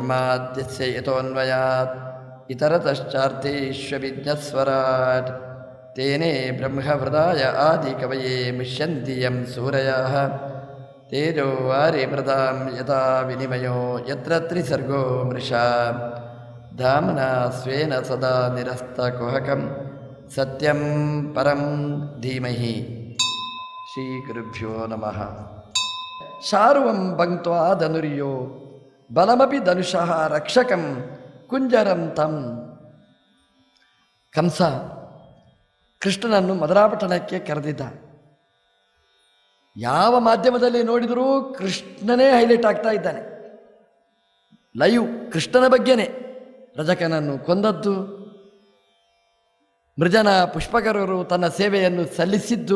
ಜನ್ಮಾದ್ಯಸ್ಯ ಯತೋನ್ವಯಾತ್ ಇತರತಶ್ಚಾರ್ಥೇಷ್ವವಿಜ್ಞಸ್ವರಾಟ್ ತೇನೇ ಬ್ರಹ್ಮಹೃದಾಯ ಆದಿಕವಯೇ ಮುಷ್ಯಂತಿ M ಸೂರಯಃ ತೇಜೋ ವಾರಿ ಮೃದಾಂ ಯಥಾ ವಿನಿಮಯೋ ಯತ್ರ ತ್ರಿಸರ್ಗೋ ಮೃಷಾ ಧಾಮ್ನಾ ಸ್ವೇನ ಸದಾ ನಿರಸ್ತಕುಹಕಂ ಸತ್ಯಂ ಪರಂ ಧೀಮಹಿ ಶ್ರೀಗುರುಭ್ಯೋ ನಮಃ ಶಾರ್ವಂ ಭಂಕ್ತ್ವಾ ಧನುರ್ಯೋ ಬಲಮಪಿ ಧನುಷಃ ರಕ್ಷಕಂ ಕುಂಜರಂ ತಂ ಕಂಸ ಕೃಷ್ಣನನ್ನು ಮಧುರಾಪಟ್ಟಣಕ್ಕೆ ಕರೆದಿದ್ದ ಯಾವ ಮಾಧ್ಯಮದಲ್ಲಿ ನೋಡಿದರೂ ಕೃಷ್ಣನೇ ಹೈಲೈಟ್ ಆಗ್ತಾ ಇದ್ದಾನೆ ಲೈವ್ ಕೃಷ್ಣನ ಬಗ್ಗೆನೇ ರಜಕನನ್ನು ಕೊಂದದ್ದು ಮೃಜನ ಪುಷ್ಪಕರರು ತನ್ನ ಸೇವೆಯನ್ನು ಸಲ್ಲಿಸಿದ್ದು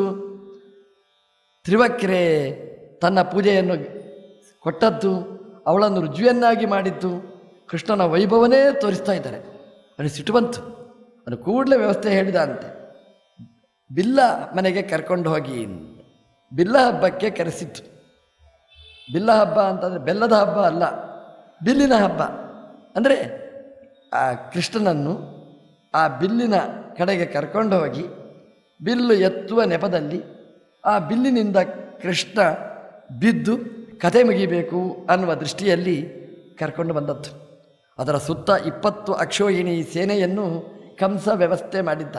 ತ್ರಿವಕ್ರೆ ತನ್ನ ಪೂಜೆಯನ್ನು ಕೊಟ್ಟದ್ದು ಅವಳನ್ನು ರುಜುವನ್ನಾಗಿ ಮಾಡಿದ್ದು ಕೃಷ್ಣನ ವೈಭವನೇ ತೋರಿಸ್ತಾ ಇದ್ದಾರೆ ಅವನಿಗೆ ಸಿಟ್ಟು ಬಂತು ಅವನು ಕೂಡಲೇ ವ್ಯವಸ್ಥೆ ಹೇಳಿದ ಅಂತೆ ಬಿಲ್ಲ ಮನೆಗೆ ಕರ್ಕೊಂಡು ಹೋಗಿ ಬಿಲ್ಲ ಹಬ್ಬಕ್ಕೆ ಕರೆಸಿತ್ತು ಬಿಲ್ಲ ಹಬ್ಬ ಅಂತಂದರೆ ಬೆಲ್ಲದ ಹಬ್ಬ ಅಲ್ಲ ಬಿಲ್ಲಿನ ಹಬ್ಬ ಅಂದರೆ ಆ ಕೃಷ್ಣನನ್ನು ಆ ಬಿಲ್ಲಿನ ಕಡೆಗೆ ಕರ್ಕೊಂಡು ಹೋಗಿ ಬಿಲ್ಲು ಎತ್ತುವ ನೆಪದಲ್ಲಿ ಆ ಬಿಲ್ಲಿನಿಂದ ಕೃಷ್ಣ ಬಿದ್ದು ಕತೆ ಮುಗಿಬೇಕು ಅನ್ನುವ ದೃಷ್ಟಿಯಲ್ಲಿ ಕರ್ಕೊಂಡು ಬಂದದ್ದು ಅದರ ಸುತ್ತ ಇಪ್ಪತ್ತು ಅಕ್ಷೋಹಿಣಿ ಸೇನೆಯನ್ನು ಕಂಸ ವ್ಯವಸ್ಥೆ ಮಾಡಿದ್ದ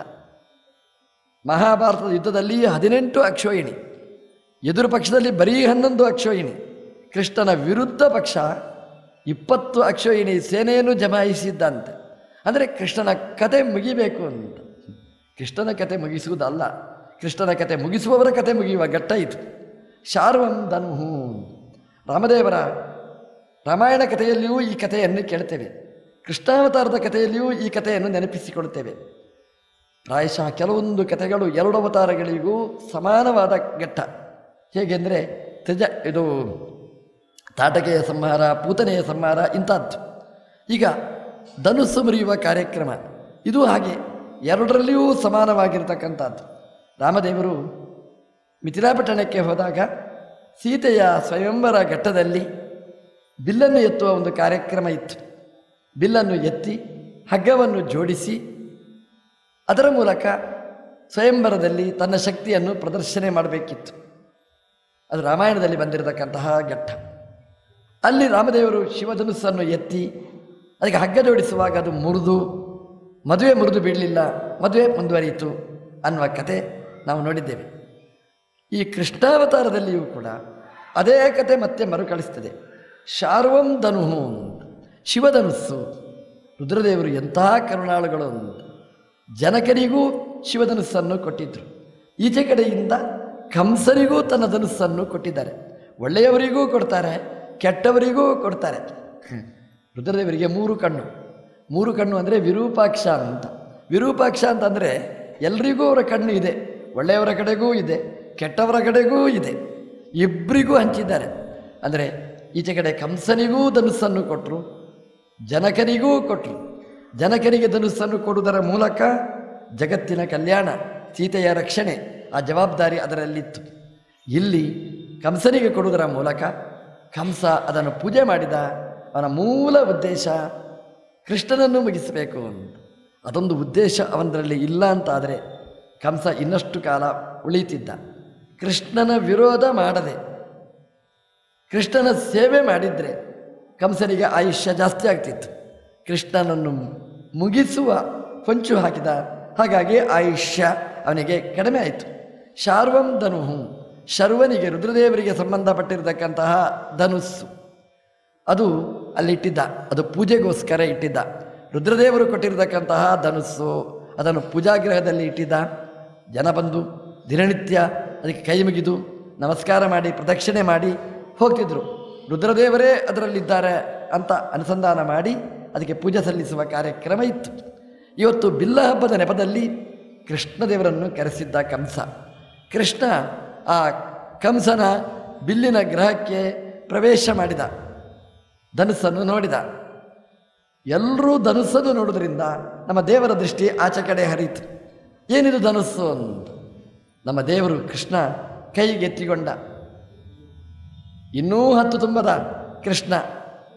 ಮಹಾಭಾರತದ ಯುದ್ಧದಲ್ಲಿ ಹದಿನೆಂಟು ಅಕ್ಷೋಹಿಣಿ ಎದುರು ಪಕ್ಷದಲ್ಲಿ ಬರೀ ಹನ್ನೊಂದು ಅಕ್ಷೋಹಿಣಿ ಕೃಷ್ಣನ ವಿರುದ್ಧ ಪಕ್ಷ ಇಪ್ಪತ್ತು ಅಕ್ಷೋಹಿಣಿ ಸೇನೆಯನ್ನು ಜಮಾಯಿಸಿದ್ದಂತೆ ಅಂದರೆ ಕೃಷ್ಣನ ಕತೆ ಮುಗಿಬೇಕು ಅಂತ ಕೃಷ್ಣನ ಕತೆ ಮುಗಿಸುವುದಲ್ಲ ಕೃಷ್ಣನ ಕತೆ ಮುಗಿಸುವವರ ಕತೆ ಮುಗಿಯುವ ಘಟ್ಟ ಇದು ಶಾರ್ವಂ ಧನುಹು ರಾಮದೇವರ ರಾಮಾಯಣ ಕಥೆಯಲ್ಲಿಯೂ ಈ ಕಥೆಯನ್ನು ಕೇಳ್ತೇವೆ ಕೃಷ್ಣಾವತಾರದ ಕಥೆಯಲ್ಲಿಯೂ ಈ ಕಥೆಯನ್ನು ನೆನಪಿಸಿಕೊಳ್ತೇವೆ ಪ್ರಾಯಶಃ ಕೆಲವೊಂದು ಕಥೆಗಳು ಎರಡು ಅವತಾರಗಳಿಗೂ ಸಮಾನವಾದ ಘಟ್ಟ ಹೇಗೆಂದರೆ ತ್ರಿಜ ಇದು ತಾಟಕೆಯ ಸಂಹಾರ ಪೂತನೆಯ ಸಂಹಾರ ಇಂಥದ್ದು ಈಗ ಧನುಸ್ಸು ಮುರಿಯುವ ಕಾರ್ಯಕ್ರಮ ಇದು ಹಾಗೆ ಎರಡರಲ್ಲಿಯೂ ಸಮಾನವಾಗಿರ್ತಕ್ಕಂಥದ್ದು ರಾಮದೇವರು ಮಿಥಿಲಾಪಟ್ಟಣಕ್ಕೆ ಹೋದಾಗ ಸೀತೆಯ ಸ್ವಯಂವರ ಘಟ್ಟದಲ್ಲಿ ಬಿಲ್ಲನ್ನು ಎತ್ತುವ ಒಂದು ಕಾರ್ಯಕ್ರಮ ಇತ್ತು ಬಿಲ್ಲನ್ನು ಎತ್ತಿ ಹಗ್ಗವನ್ನು ಜೋಡಿಸಿ ಅದರ ಮೂಲಕ ಸ್ವಯಂವರದಲ್ಲಿ ತನ್ನ ಶಕ್ತಿಯನ್ನು ಪ್ರದರ್ಶನ ಮಾಡಬೇಕಿತ್ತು ಅದು ರಾಮಾಯಣದಲ್ಲಿ ಬಂದಿರತಕ್ಕಂತಹ ಘಟ್ಟ ಅಲ್ಲಿ ರಾಮದೇವರು ಶಿವಧನುಸ್ಸನ್ನು ಎತ್ತಿ ಅದಕ್ಕೆ ಹಗ್ಗ ಜೋಡಿಸುವಾಗ ಅದು ಮುರಿದು ಮದುವೆ ಮುರಿದು ಬೀಳಲಿಲ್ಲ ಮದುವೆ ಮುಂದುವರಿಯಿತು ಅನ್ನುವ ಕತೆ ನಾವು ನೋಡಿದ್ದೇವೆ ಈ ಕೃಷ್ಣಾವತಾರದಲ್ಲಿಯೂ ಕೂಡ ಅದೇ ಕತೆ ಮತ್ತೆ ಮರುಕಳಿಸ್ತದೆ ಶಾರ್ವಂ ಧನುಹು ಅಂತ. ಶಿವಧನುಸ್ಸು ರುದ್ರದೇವರು ಎಂತಹ ಕರುಣಾಳುಗಳು ಅಂತ ಜನಕರಿಗೂ ಶಿವಧನುಸ್ಸನ್ನು ಕೊಟ್ಟಿದ್ದರು ಈಚೆ ಕಡೆಯಿಂದ ಕಂಸನಿಗೂ ತನ್ನ ಧನುಸ್ಸನ್ನು ಕೊಟ್ಟಿದ್ದಾರೆ ಒಳ್ಳೆಯವರಿಗೂ ಕೊಡ್ತಾರೆ ಕೆಟ್ಟವರಿಗೂ ಕೊಡ್ತಾರೆ ರುದ್ರದೇವರಿಗೆ ಮೂರು ಕಣ್ಣು ಮೂರು ಕಣ್ಣು ಅಂದರೆ ವಿರೂಪಾಕ್ಷ ಅಂತ ವಿರೂಪಾಕ್ಷ ಅಂತಂದರೆ ಎಲ್ರಿಗೂ ಅವರ ಕಣ್ಣು ಇದೆ ಒಳ್ಳೆಯವರ ಕಡೆಗೂ ಇದೆ ಕೆಟ್ಟವರ ಕಡೆಗೂ ಇದೆ ಇಬ್ಬರಿಗೂ ಹಂಚಿದ್ದಾರೆ ಅಂದರೆ ಈಚೆ ಕಡೆ ಕಂಸನಿಗೂ ಧನುಸ್ಸನ್ನು ಕೊಟ್ಟರು ಜನಕನಿಗೂ ಕೊಟ್ಟರು ಜನಕನಿಗೆ ಧನುಸ್ಸನ್ನು ಕೊಡುವುದರ ಮೂಲಕ ಜಗತ್ತಿನ ಕಲ್ಯಾಣ ಸೀತೆಯ ರಕ್ಷಣೆ ಆ ಜವಾಬ್ದಾರಿ ಅದರಲ್ಲಿತ್ತು ಇಲ್ಲಿ ಕಂಸನಿಗೆ ಕೊಡುವುದರ ಮೂಲಕ ಕಂಸ ಅದನ್ನು ಪೂಜೆ ಮಾಡಿದ ಅವನ ಮೂಲ ಉದ್ದೇಶ ಕೃಷ್ಣನನ್ನು ಮುಗಿಸಬೇಕು ಅಂತ ಅದೊಂದು ಉದ್ದೇಶ ಅವನದರಲ್ಲಿ ಇಲ್ಲ ಅಂತಾದರೆ ಕಂಸ ಇನ್ನಷ್ಟು ಕಾಲ ಉಳಿತಿದ್ದ ಕೃಷ್ಣನ ವಿರೋಧ ಮಾಡದೆ ಕೃಷ್ಣನ ಸೇವೆ ಮಾಡಿದರೆ ಕಂಸನಿಗೆ ಆಯುಷ್ಯ ಜಾಸ್ತಿ ಆಗ್ತಿತ್ತು ಕೃಷ್ಣನನ್ನು ಮುಗಿಸುವ ಹೊಂಚು ಹಾಕಿದ ಹಾಗಾಗಿ ಆಯುಷ್ಯ ಅವನಿಗೆ ಕಡಿಮೆ ಆಯಿತು ಶಾರ್ವಂ ಧನುಹು ಶರ್ವನಿಗೆ ರುದ್ರದೇವರಿಗೆ ಸಂಬಂಧಪಟ್ಟಿರತಕ್ಕಂತಹ ಧನುಸ್ಸು ಅದು ಅಲ್ಲಿಟ್ಟಿದ್ದ ಅದು ಪೂಜೆಗೋಸ್ಕರ ಇಟ್ಟಿದ್ದ ರುದ್ರದೇವರು ಕೊಟ್ಟಿರತಕ್ಕಂತಹ ಧನುಸ್ಸು ಅದನ್ನು ಪೂಜಾಗೃಹದಲ್ಲಿ ಇಟ್ಟಿದ್ದ ಜನ ಬಂದು ದಿನನಿತ್ಯ ಅದಕ್ಕೆ ಕೈ ಮುಗಿದು ನಮಸ್ಕಾರ ಮಾಡಿ ಪ್ರದಕ್ಷಿಣೆ ಮಾಡಿ ಹೋಗ್ತಿದ್ರು ರುದ್ರದೇವರೇ ಅದರಲ್ಲಿದ್ದಾರೆ ಅಂತ ಅನುಸಂಧಾನ ಮಾಡಿ ಅದಕ್ಕೆ ಪೂಜೆ ಸಲ್ಲಿಸುವ ಕಾರ್ಯಕ್ರಮ ಇತ್ತು ಇವತ್ತು ಬಿಲ್ಲ ಹಬ್ಬದ ನೆಪದಲ್ಲಿ ಕೃಷ್ಣದೇವರನ್ನು ಕರೆಸಿದ್ದ ಕಂಸ ಕೃಷ್ಣ ಆ ಕಂಸನ ಬಿಲ್ಲಿನ ಗ್ರಹಕ್ಕೆ ಪ್ರವೇಶ ಮಾಡಿದ ಧನುಸ್ಸನ್ನು ನೋಡಿದ ಎಲ್ಲರೂ ಧನುಸ್ಸನ್ನು ನೋಡೋದ್ರಿಂದ ನಮ್ಮ ದೇವರ ದೃಷ್ಟಿ ಆಚೆ ಕಡೆ ಹರಿತು ಏನಿದು ಧನುಸ್ಸು ಅಂತ ನಮ್ಮ ದೇವರು ಕೃಷ್ಣ ಕೈಗೆತ್ತಿಕೊಂಡ ಇನ್ನೂ ಹತ್ತು ತುಂಬದ ಕೃಷ್ಣ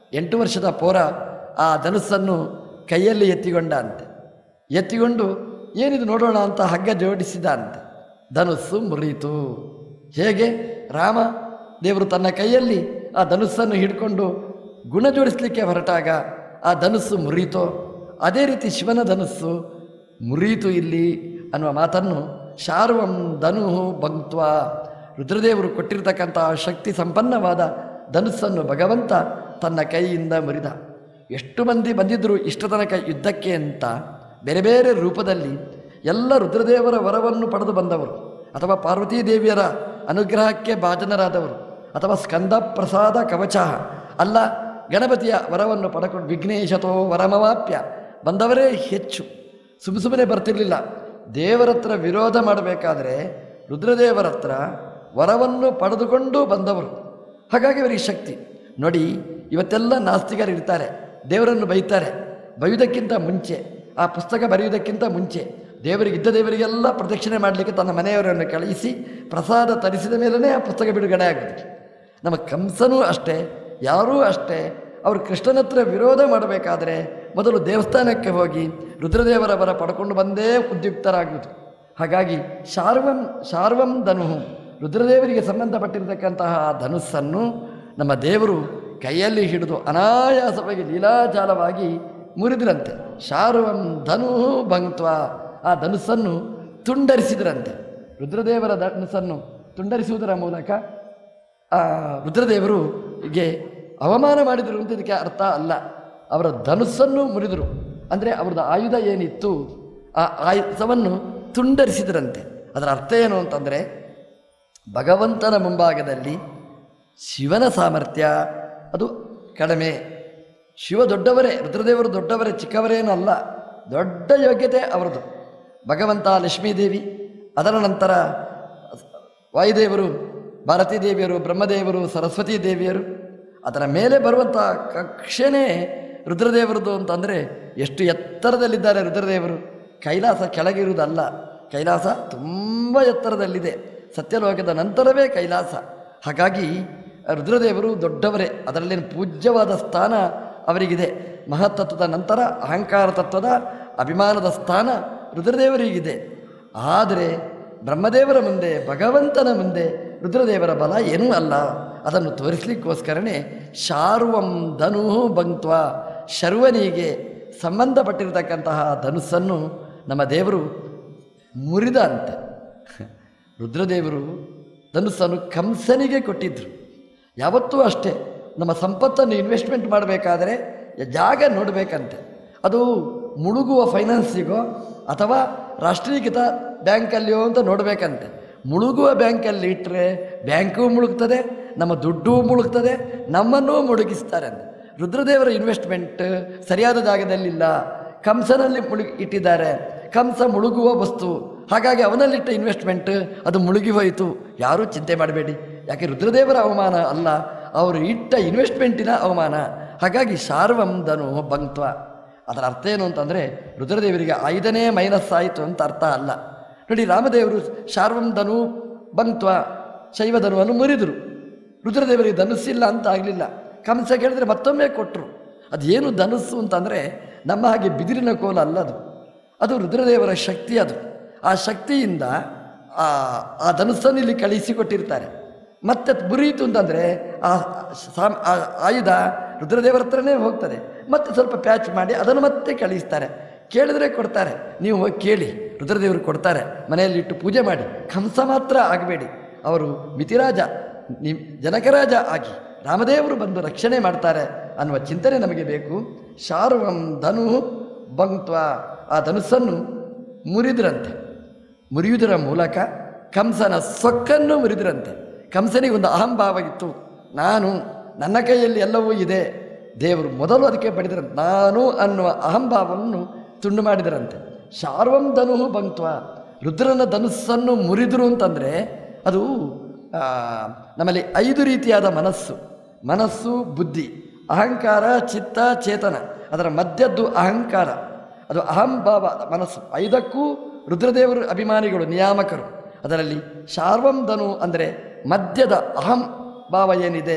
ಎಂಟು ವರ್ಷದ ಪೋರ ಆ ಧನುಸ್ಸನ್ನು ಕೈಯಲ್ಲಿ ಎತ್ತಿಕೊಂಡ ಅಂತೆ ಎತ್ತಿಕೊಂಡು ಏನಿದು ನೋಡೋಣ ಅಂತ ಹಗ್ಗ ಜೋಡಿಸಿದ ಅಂತೆ ಧನುಸ್ಸು ಮುರಿಯಿತು ಹೇಗೆ ರಾಮ ದೇವರು ತನ್ನ ಕೈಯಲ್ಲಿ ಆ ಧನುಸ್ಸನ್ನು ಹಿಡ್ಕೊಂಡು ಗುಣ ಜೋಡಿಸಲಿಕ್ಕೆ ಹೊರಟಾಗ ಆ ಧನುಸ್ಸು ಮುರಿಯಿತೋ ಅದೇ ರೀತಿ ಶಿವನ ಧನುಸ್ಸು ಮುರಿಯಿತು ಇಲ್ಲಿ ಅನ್ನುವ ಮಾತನ್ನು ಶಾರ್ವಂ ಧನು ಭಂಕ್ತ್ವ ರುದ್ರದೇವರು ಕೊಟ್ಟಿರ್ತಕ್ಕಂತಹ ಶಕ್ತಿ ಸಂಪನ್ನವಾದ ಧನುಸ್ಸನ್ನು ಭಗವಂತ ತನ್ನ ಕೈಯಿಂದ ಮುರಿದ ಎಷ್ಟು ಮಂದಿ ಬಂದಿದ್ದರು ಇಷ್ಟ ತನಕ ಯುದ್ಧಕ್ಕೆ ಅಂತ ಬೇರೆ ಬೇರೆ ರೂಪದಲ್ಲಿ ಎಲ್ಲ ರುದ್ರದೇವರ ವರವನ್ನು ಪಡೆದು ಬಂದವರು ಅಥವಾ ಪಾರ್ವತೀ ದೇವಿಯರ ಅನುಗ್ರಹಕ್ಕೆ ಭಾಜನರಾದವರು ಅಥವಾ ಸ್ಕಂದ ಪ್ರಸಾದ ಕವಚ ಅಲ್ಲ ಗಣಪತಿಯ ವರವನ್ನು ಪಡ್ಕೊಂಡು ವಿಘ್ನೇಶತೋ ವರಮವಾಪ್ಯ ಬಂದವರೇ ಹೆಚ್ಚು ಸುಮ್ಮ ಸುಮ್ಮನೆ ಬರ್ತಿರ್ಲಿಲ್ಲ ದೇವರ ಹತ್ರ ವಿರೋಧ ಮಾಡಬೇಕಾದ್ರೆ ರುದ್ರದೇವರ ಹತ್ರ ವರವನ್ನು ಪಡೆದುಕೊಂಡು ಬಂದವರು ಹಾಗಾಗಿ ಅವರಿಗೆ ಶಕ್ತಿ ನೋಡಿ ಇವತ್ತೆಲ್ಲ ನಾಸ್ತಿಕರು ಇರ್ತಾರೆ ದೇವರನ್ನು ಬೈತಾರೆ ಬೈಯುವುದಕ್ಕಿಂತ ಮುಂಚೆ ಆ ಪುಸ್ತಕ ಬರೆಯುವುದಕ್ಕಿಂತ ಮುಂಚೆ ದೇವರಿಗೆ ಇದ್ದ ದೇವರಿಗೆಲ್ಲ ಪ್ರದಕ್ಷಿಣೆ ಮಾಡಲಿಕ್ಕೆ ತನ್ನ ಮನೆಯವರನ್ನು ಕಳುಹಿಸಿ ಪ್ರಸಾದ ತರಿಸಿದ ಮೇಲೇ ಆ ಪುಸ್ತಕ ಬಿಡುಗಡೆ ಆಗುತ್ತೆ ನಮ್ಮ ಕಂಸನೂ ಅಷ್ಟೇ ಯಾರೂ ಅಷ್ಟೇ ಅವರು ಕೃಷ್ಣನ ಹತ್ರ ವಿರೋಧ ಮಾಡಬೇಕಾದ್ರೆ ಮೊದಲು ದೇವಸ್ಥಾನಕ್ಕೆ ಹೋಗಿ ರುದ್ರದೇವರ ವರ ಪಡ್ಕೊಂಡು ಬಂದೇ ಉದ್ಯುಕ್ತರಾಗುವುದು ಹಾಗಾಗಿ ಶಾರ್ವಂ ಶಾರ್ವಂ ಧನುಹು ರುದ್ರದೇವರಿಗೆ ಸಂಬಂಧಪಟ್ಟಿರತಕ್ಕಂತಹ ಆ ಧನುಸ್ಸನ್ನು ನಮ್ಮ ದೇವರು ಕೈಯಲ್ಲಿ ಹಿಡಿದು ಅನಾಯಾಸವಾಗಿ ಲೀಲಾಜಾಲವಾಗಿ ಮುರಿದ್ರಂತೆ ಶಾರ್ವಂ ಧನು ಭಂಕ್ತ್ವ ಆ ಧನುಸ್ಸನ್ನು ತುಂಡರಿಸಿದ್ರಂತೆ ರುದ್ರದೇವರ ಧನುಸ್ಸನ್ನು ತುಂಡರಿಸುವುದರ ಮೂಲಕ ಆ ರುದ್ರದೇವರು ಹೀಗೆ ಅವಮಾನ ಮಾಡಿದರು ಅಂತ ಇದಕ್ಕೆ ಅರ್ಥ ಅಲ್ಲ ಅವರ ಧನುಸ್ಸನ್ನು ಮುರಿದರು ಅಂದರೆ ಅವ್ರದ್ದು ಆಯುಧ ಏನಿತ್ತು ಆ ಆಯುಧವನ್ನು ತುಂಡರಿಸಿದ್ರಂತೆ ಅದರ ಅರ್ಥ ಏನು ಅಂತಂದರೆ ಭಗವಂತನ ಮುಂಭಾಗದಲ್ಲಿ ಶಿವನ ಸಾಮರ್ಥ್ಯ ಅದು ಕಡಿಮೆ ಶಿವ ದೊಡ್ಡವರೇ ರುದ್ರದೇವರು ದೊಡ್ಡವರೇ ಚಿಕ್ಕವರೇನೂ ಅಲ್ಲ ದೊಡ್ಡ ಯೋಗ್ಯತೆ ಅವರದು ಭಗವಂತ ಲಕ್ಷ್ಮೀದೇವಿ ಅದರ ನಂತರ ವಾಯುದೇವರು ಭಾರತೀ ದೇವಿಯರು ಬ್ರಹ್ಮದೇವರು ಸರಸ್ವತಿ ದೇವಿಯರು ಅದರ ಮೇಲೆ ಬರುವಂಥ ಕಕ್ಷೆನೇ ರುದ್ರದೇವರದು ಅಂತಂದರೆ ಎಷ್ಟು ಎತ್ತರದಲ್ಲಿದ್ದಾರೆ ರುದ್ರದೇವರು ಕೈಲಾಸ ಕೆಳಗಿರುವುದಲ್ಲ ಕೈಲಾಸ ತುಂಬ ಎತ್ತರದಲ್ಲಿದೆ ಸತ್ಯಲೋಕದ ನಂತರವೇ ಕೈಲಾಸ ಹಾಗಾಗಿ ರುದ್ರದೇವರು ದೊಡ್ಡವರೇ ಅದರಲ್ಲಿನ ಪೂಜ್ಯವಾದ ಸ್ಥಾನ ಅವರಿಗಿದೆ ಮಹತ್ತತ್ವದ ನಂತರ ಅಹಂಕಾರ ತತ್ವದ ಅಭಿಮಾನದ ಸ್ಥಾನ ರುದ್ರದೇವರಿಗಿದೆ ಆದರೆ ಬ್ರಹ್ಮದೇವರ ಮುಂದೆ ಭಗವಂತನ ಮುಂದೆ ರುದ್ರದೇವರ ಬಲ ಏನೂ ಅಲ್ಲ ಅದನ್ನು ತೋರಿಸ್ಲಿಕ್ಕೋಸ್ಕರನೇ ಶಾರ್ವಂ ಧನು ಭಂಕ್ತ್ವ ಶರ್ವನಿಗೆ ಸಂಬಂಧಪಟ್ಟಿರತಕ್ಕಂತಹ ಧನುಸ್ಸನ್ನು ನಮ್ಮ ದೇವರು ಮುರಿದ ಅಂತೆ ರುದ್ರದೇವರು ಧನುಸ್ಸನ್ನು ಕಂಸನಿಗೆ ಕೊಟ್ಟಿದ್ದರು ಯಾವತ್ತೂ ಅಷ್ಟೇ ನಮ್ಮ ಸಂಪತ್ತನ್ನು ಇನ್ವೆಸ್ಟ್ಮೆಂಟ್ ಮಾಡಬೇಕಾದ್ರೆ ಜಾಗ ನೋಡಬೇಕಂತೆ ಅದು ಮುಳುಗುವ ಫೈನಾನ್ಸಿಗೋ ಅಥವಾ ರಾಷ್ಟ್ರೀಕೃತ ಬ್ಯಾಂಕಲ್ಲಿಯೋ ಅಂತ ನೋಡಬೇಕಂತೆ ಮುಳುಗುವ ಬ್ಯಾಂಕಲ್ಲಿ ಇಟ್ಟರೆ ಬ್ಯಾಂಕು ಮುಳುಗ್ತದೆ ನಮ್ಮ ದುಡ್ಡು ಮುಳುಗ್ತದೆ ನಮ್ಮನ್ನೂ ಮುಳುಗಿಸ್ತಾರೆ ರುದ್ರದೇವರ ಇನ್ವೆಸ್ಟ್ಮೆಂಟ್ ಸರಿಯಾದ ಜಾಗದಲ್ಲಿಲ್ಲ ಕಂಸನಲ್ಲಿ ಮುಳುಗಿ ಇಟ್ಟಿದ್ದಾರೆ ಕಂಸ ಮುಳುಗುವ ವಸ್ತು ಹಾಗಾಗಿ ಅವನಲ್ಲಿಟ್ಟ ಇನ್ವೆಸ್ಟ್ಮೆಂಟ್ ಅದು ಮುಳುಗಿ ಹೋಯಿತು ಯಾರೂ ಚಿಂತೆ ಮಾಡಬೇಡಿ ಯಾಕೆ ರುದ್ರದೇವರ ಅವಮಾನ ಅಲ್ಲ ಅವರು ಇಟ್ಟ ಇನ್ವೆಸ್ಟ್ಮೆಂಟಿನ ಅವಮಾನ ಹಾಗಾಗಿ ಶಾರ್ವಂ ಧನು ಭಂಕ್ತ್ವ ಅದರ ಅರ್ಥ ಏನು ಅಂತಂದರೆ ರುದ್ರದೇವರಿಗೆ ಐದನೇ ಮೈನಸ್ ಆಯಿತು ಅಂತ ಅರ್ಥ ಅಲ್ಲ ನೋಡಿ ರಾಮದೇವರು ಶಾರ್ವಂ ಧನು ಭಂಕ್ತ್ವ ಶೈವ ಧನುವನ್ನು ಮುರಿದರು ರುದ್ರದೇವರಿಗೆ ಧನುಸ್ಸಿಲ್ಲ ಅಂತ ಆಗಲಿಲ್ಲ ಕಂಸ ಕೇಳಿದ್ರೆ ಮತ್ತೊಮ್ಮೆ ಕೊಟ್ಟರು ಅದೇನು ಧನುಸ್ಸು ಅಂತಂದರೆ ನಮ್ಮ ಹಾಗೆ ಬಿದಿರಿನ ಕೋಲ ಅಲ್ಲ ಅದು ಅದು ರುದ್ರದೇವರ ಶಕ್ತಿ ಅದು ಆ ಶಕ್ತಿಯಿಂದ ಆ ಆ ಧನುಸ್ಸನ್ನು ಇಲ್ಲಿ ಕಳಿಸಿಕೊಟ್ಟಿರ್ತಾರೆ ಮತ್ತೆ ಅದು ಮುರಿಯಿತು ಅಂತಂದರೆ ಆ ಸಾಮ್- ಆ ಆಯುಧ ರುದ್ರದೇವರ ಹತ್ರನೇ ಹೋಗ್ತದೆ ಮತ್ತೆ ಸ್ವಲ್ಪ ಪ್ಯಾಚ್ ಮಾಡಿ ಅದನ್ನು ಮತ್ತೆ ಕಳಿಸ್ತಾರೆ ಕೇಳಿದ್ರೆ ಕೊಡ್ತಾರೆ ನೀವು ಹೋಗಿ ಕೇಳಿ ರುದ್ರದೇವರು ಕೊಡ್ತಾರೆ ಮನೆಯಲ್ಲಿ ಇಟ್ಟು ಪೂಜೆ ಮಾಡಿ ಕಂಸ ಮಾತ್ರ ಆಗಬೇಡಿ ಅವರು ಮಿತಿರಾಜ ನಿ ಜನಕರಾಜ ಆಗಿ ರಾಮದೇವರು ಬಂದು ರಕ್ಷಣೆ ಮಾಡ್ತಾರೆ ಅನ್ನುವ ಚಿಂತನೆ ನಮಗೆ ಬೇಕು ಶಾರ್ವಂ ಧನು ಭಂಕ್ತ್ವ ಆ ಧನುಸ್ಸನ್ನು ಮುರಿದ್ರಂತೆ ಮುರಿಯುವುದರ ಮೂಲಕ ಕಂಸನ ಸೊಕ್ಕನ್ನು ಮುರಿದ್ರಂತೆ ಕಂಸನಿಗೆ ಒಂದು ಅಹಂಭಾವ ಇತ್ತು ನಾನು ನನ್ನ ಕೈಯಲ್ಲಿ ಎಲ್ಲವೂ ಇದೆ ದೇವರು ಮೊದಲು ಅದಕ್ಕೆ ಪಡೆದರಂತೆ ನಾನು ಅನ್ನುವ ಅಹಂಭಾವವನ್ನು ತುಂಡು ಮಾಡಿದರಂತೆ ಶಾರ್ವಂ ಧನು ಭಂಕ್ತ್ವ ರುದ್ರನ ಧನುಸ್ಸನ್ನು ಮುರಿದರು ಅಂತಂದರೆ ಅದು ಆ, ನಮ್ಮಲ್ಲಿ ಐದು ರೀತಿಯಾದ ಮನಸ್ಸು ಮನಸ್ಸು ಬುದ್ಧಿ ಅಹಂಕಾರ ಚಿತ್ತ ಚೇತನ ಅದರ ಮಧ್ಯದ್ದು ಅಹಂಕಾರ ಅದು ಅಹಂಭಾವ ಮನಸ್ಸು ಐದಕ್ಕೂ ರುದ್ರದೇವರು ಅಭಿಮಾನಿಗಳು ನಿಯಾಮಕರು ಅದರಲ್ಲಿ ಶಾರ್ವಂ ಧನು ಅಂದರೆ ಮಧ್ಯದ ಅಹಂ ಭಾವ ಏನಿದೆ